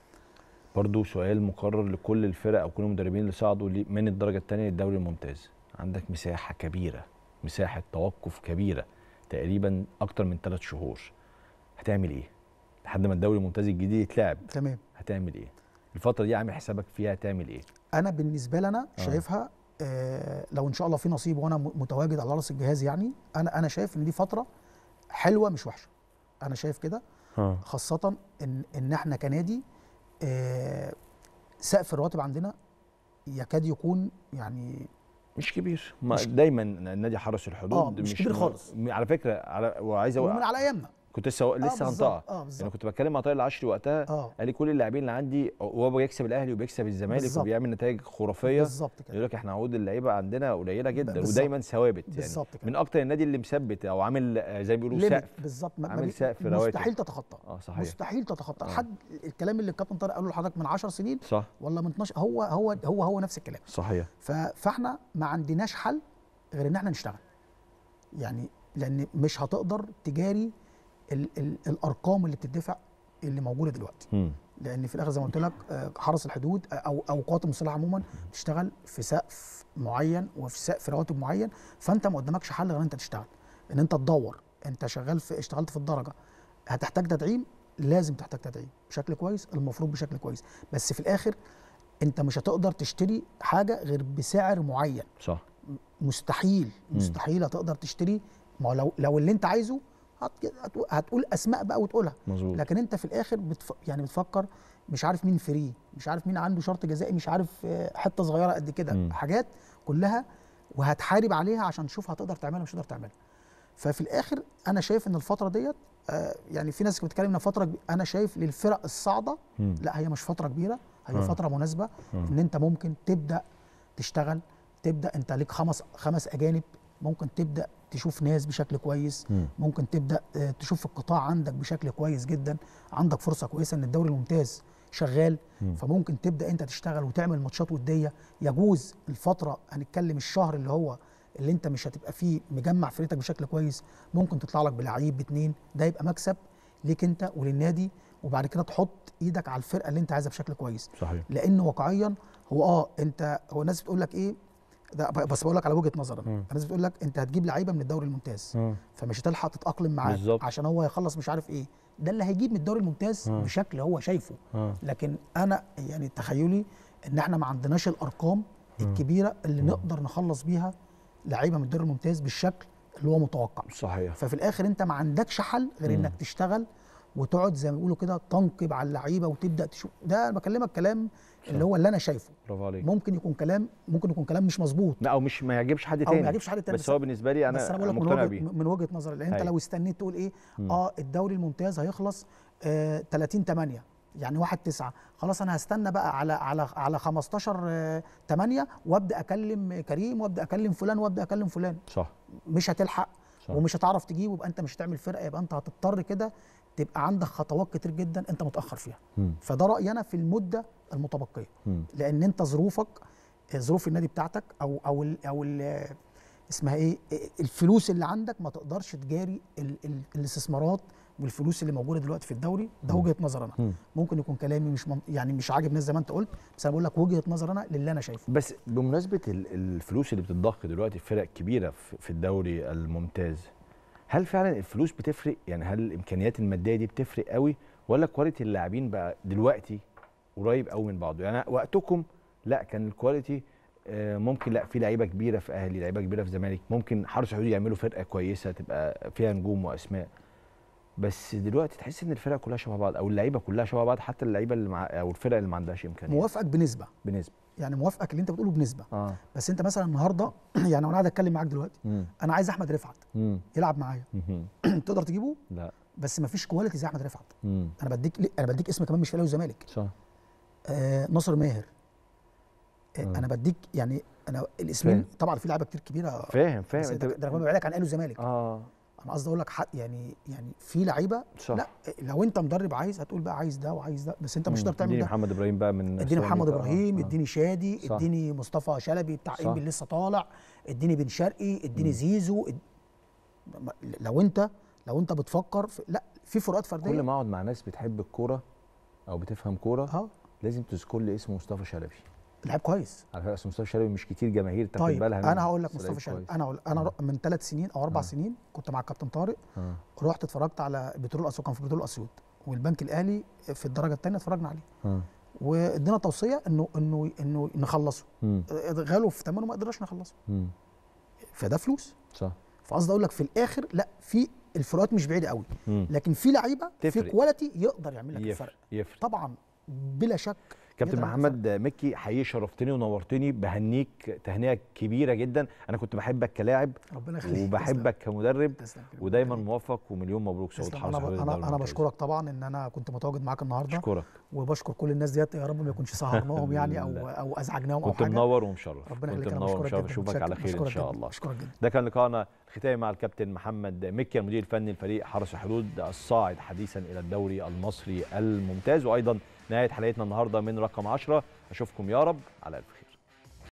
برضو سؤال مكرر لكل الفرق او كل المدربين اللي صعدوا لي- من الدرجه الثانيه للدوري الممتاز عندك مساحه كبيره مساحه توقف كبيره تقريبا اكتر من ثلاث شهور هتعمل ايه لحد ما الدوري الممتاز الجديد يتلعب تمام هتعمل ايه الفتره دي عامل حسابك فيها هتعمل ايه انا بالنسبه لنا آه. شايفها آه لو ان شاء الله في نصيب وانا م- متواجد على راس الجهاز يعني انا انا شايف ان دي فتره حلوه مش وحشه انا شايف كده اه خاصه ان ان احنا كنادي آه سقف الرواتب عندنا يكاد يكون يعني مش كبير ما مش- دايما النادي حرس الحدود آه، مش كبير خالص. م- على فكره على وعايز ومن أقول على ايامنا كنت لسه لسه بالظبط، هنطقها اه انا بالظبط كنت بتكلم مع طارق العشري وقتها اه قال لي كل اللاعبين اللي عندي وهو بيكسب الاهلي وبيكسب الزمالك بالظبط. وبيعمل نتائج خرافيه بالظبط كده يقول لك احنا عقود اللعيبه عندنا قليله جدا بالظبط. ودايما ثوابت يعني بالظبط كده من اكتر النادي اللي مثبت او عامل آه، زي ما بيقولوا ليميت سقف بالظبط ما- ما عامل بي- سقف رواتب. مستحيل تتخطى اه صحيح مستحيل تتخطى آه. حد الكلام اللي الكابتن طارق قاله لحضرتك من 10 سنين صح ولا من 12 هو هو هو هو نفس الكلام صحيح ف- فاحنا ما عندناش حل غير ان احنا نشتغل يعني لان مش هتقدر تجاري ال ال الارقام اللي بتدفع اللي موجوده دلوقتي مم. لان في الاخر زي ما قلت لك آه، حرس الحدود آه، او او قوات المسلحه عموما بتشتغل في سقف معين وفي سقف رواتب معين فانت ما قدامكش حل غير ان انت تشتغل ان انت تدور انت شغال في اشتغلت في الدرجه هتحتاج تدعيم لازم تحتاج تدعيم بشكل كويس المفروض بشكل كويس بس في الاخر انت مش هتقدر تشتري حاجه غير بسعر معين صح مستحيل مم. مستحيل هتقدر تشتري ما هو لو لو اللي انت عايزه هت- هتقول- هتقول اسماء بقى وتقولها مظبوط لكن انت في الاخر بتف... يعني بتفكر مش عارف مين فري مش عارف مين عنده شرط جزائي مش عارف آه، حته صغيره قد كده مم. حاجات كلها وهتحارب عليها عشان تشوف هتقدر تعملها مش هتقدر تعملها ففي الاخر انا شايف ان الفتره ديت آه، يعني في ناس بتتكلم انها فتره كبيرة. انا شايف للفرق الصاعده مم. لا هي مش فتره كبيره هي آه. فتره مناسبه آه. ان انت ممكن تبدا تشتغل تبدا انت ليك خمس خمس اجانب ممكن تبدا تشوف ناس بشكل كويس مم. ممكن تبدا آه، تشوف القطاع عندك بشكل كويس جدا عندك فرصه كويسه ان الدوري الممتاز شغال مم. فممكن تبدا انت تشتغل وتعمل ماتشات وديه يجوز الفتره هنتكلم الشهر اللي هو اللي انت مش هتبقى فيه مجمع فرقتك بشكل كويس ممكن تطلع لك بلعيب باتنين ده يبقى مكسب ليك انت وللنادي وبعد كده تحط ايدك على الفرقه اللي انت عايزها بشكل كويس صحيح لان واقعيا هو اه انت هو الناس بتقول لك ايه ده ب- بس بقول لك على وجهه نظر أنا. مم. الناس بتقول لك انت هتجيب لعيبه من الدوري الممتاز مم. فمش هتلحق تتاقلم معاه بالظبط. عشان هو هيخلص مش عارف ايه ده اللي هيجيب من الدوري الممتاز مم. بشكل هو شايفه آه. لكن انا يعني تخيلي ان احنا ما عندناش الارقام الكبيره اللي نقدر نخلص بيها لعيبه من الدوري الممتاز بالشكل اللي هو متوقع صحيح ففي الاخر انت ما عندكش حل غير انك تشتغل وتقعد زي ما بيقولوا كده تنقب على اللعيبه وتبدا تشوف ده أنا بكلمك كلام اللي هو اللي انا شايفه برافو عليك ممكن يكون كلام ممكن يكون كلام مش مظبوط لا او مش ما يعجبش حد او تاني ما يعجبش حد تاني بس هو بالنسبه لي انا بس انا بقول لك من مقتنع وجهه بيه من وجهه نظري لان انت أيوة. لو استنيت تقول ايه مم. اه الدوري الممتاز هيخلص آه 30 8 يعني 1 9 خلاص انا هستنى بقى على على على 15 آه 8 وابدا اكلم كريم وابدا اكلم فلان وابدا اكلم فلان صح مش هتلحق صح. ومش هتعرف تجيبه يبقى انت مش هتعمل فرقه يبقى انت هتضطر كده تبقى عندك خطوات كتير جدا انت متاخر فيها مم. فده رايي انا في المده المتبقيه مم. لان انت ظروفك ظروف النادي بتاعتك او او ال او ال اسمها ايه الفلوس اللي عندك ما تقدرش تجاري ال ال الاستثمارات والفلوس اللي موجوده دلوقتي في الدوري ده وجهه نظر انا مم. ممكن يكون كلامي مش من يعني مش عاجب ناس زي ما انت قلت بس انا بقول لك وجهه نظر انا للي انا شايفه بس بمناسبه ال- الفلوس اللي بتتضخ دلوقتي في فرق كبيره في في الدوري الممتاز هل فعلا الفلوس بتفرق يعني هل الامكانيات الماديه دي بتفرق قوي ولا كواليتي اللاعبين بقى دلوقتي قريب قوي من بعضه يعني وقتكم لا كان الكواليتي آه، ممكن لا في لعيبه كبيره في اهلي لعيبه كبيره في زمالك ممكن حرس حدود يعملوا فرقه كويسه تبقى فيها نجوم واسماء بس دلوقتي تحس ان الفرق كلها شبه بعض او اللعيبه كلها شبه بعض حتى اللعيبه اللي مع او الفرق اللي ما عندهاش امكانيات موافقك بنسبه بنسبه يعني موافقك اللي انت بتقوله بنسبه اه بس انت مثلا النهارده يعني وانا قاعد اتكلم معاك دلوقتي امم انا عايز احمد رفعت امم يلعب معايا تقدر تجيبه لا بس ما فيش كواليتي زي احمد رفعت امم انا بديك انا بديك اسم كمان مش في الاهلي والزمالك صح آه ناصر ماهر آه آه. انا بديك يعني انا الاسمين فاهم. طبعا في لعيبه كتير كبيره فاهم فاهم بس انت ده ده انا ببعد لك عن الاهلي والزمالك اه انا قصدي اقول لك حق يعني يعني في لعيبه صح لا لو انت مدرب عايز هتقول بقى عايز ده وعايز ده بس انت مش هتقدر تعمل اديني ده محمد ابراهيم بقى من اديني محمد سيراميكا. ابراهيم آه. اديني شادي صح. اديني مصطفى شلبي بتاع صح. انبي لسه طالع اديني بن شرقي اديني مم. زيزو اد... ما- لو انت لو انت بتفكر في لا في فروقات فرديه كل ما اقعد مع ناس بتحب الكوره او بتفهم كوره اه لازم تذكر لي اسم مصطفى شلبي لعيب كويس على فكره اسم مصطفى شلبي مش كتير جماهير تاخد طيب بالها منه، انا هقول لك بس مصطفى لعيب شلبي كويس. انا هقول انا آه. ر- من ثلاث سنين او اربع آه. سنين كنت مع الكابتن طارق اه رحت اتفرجت على بترول اسيوط كان في بترول اسيوط والبنك الاهلي في الدرجه الثانيه اتفرجنا عليه اه وادينا توصيه انه انه انه نخلصه مم. غالوا في ثمنه ما قدرناش نخلصه مم. فده فلوس صح فقصدي اقول لك في الاخر لا في الفروقات مش بعيده قوي مم. لكن في لعيبه في تفرق. كواليتي يقدر يعمل لك يفرق الفرق يفرق طبعا بلا شك كابتن يقدر يعمل محمد مكي حقيقي شرفتني ونورتني بهنيك تهنئه كبيره جدا انا كنت بحبك كلاعب فرق. ربنا يخليك وبحبك كمدرب تسلم. تسلم. ودايما موفق ومليون مبروك صعود تسلم. حرس انا حدود انا الدوري انا الممتاز. بشكرك طبعا ان انا كنت متواجد معاك النهارده اشكرك وبشكر كل الناس ديت يا رب ما يكونش سهرناهم يعني او لا. او ازعجناهم او كنت حاجه منور ومشرف ربنا كنت يخليك انا منور بشكرك ومشرف جدا اشوفك متشكر. على خير ان بشكرك شاء جدا. الله بشكرك جدا ده كان لقاءنا الختامي مع الكابتن محمد مكي المدير الفني لفريق حرس الحدود الصاعد حديثا الى الدوري المصري الممتاز وايضا نهايه حلقتنا النهارده من رقم 10 اشوفكم يا رب على الف خير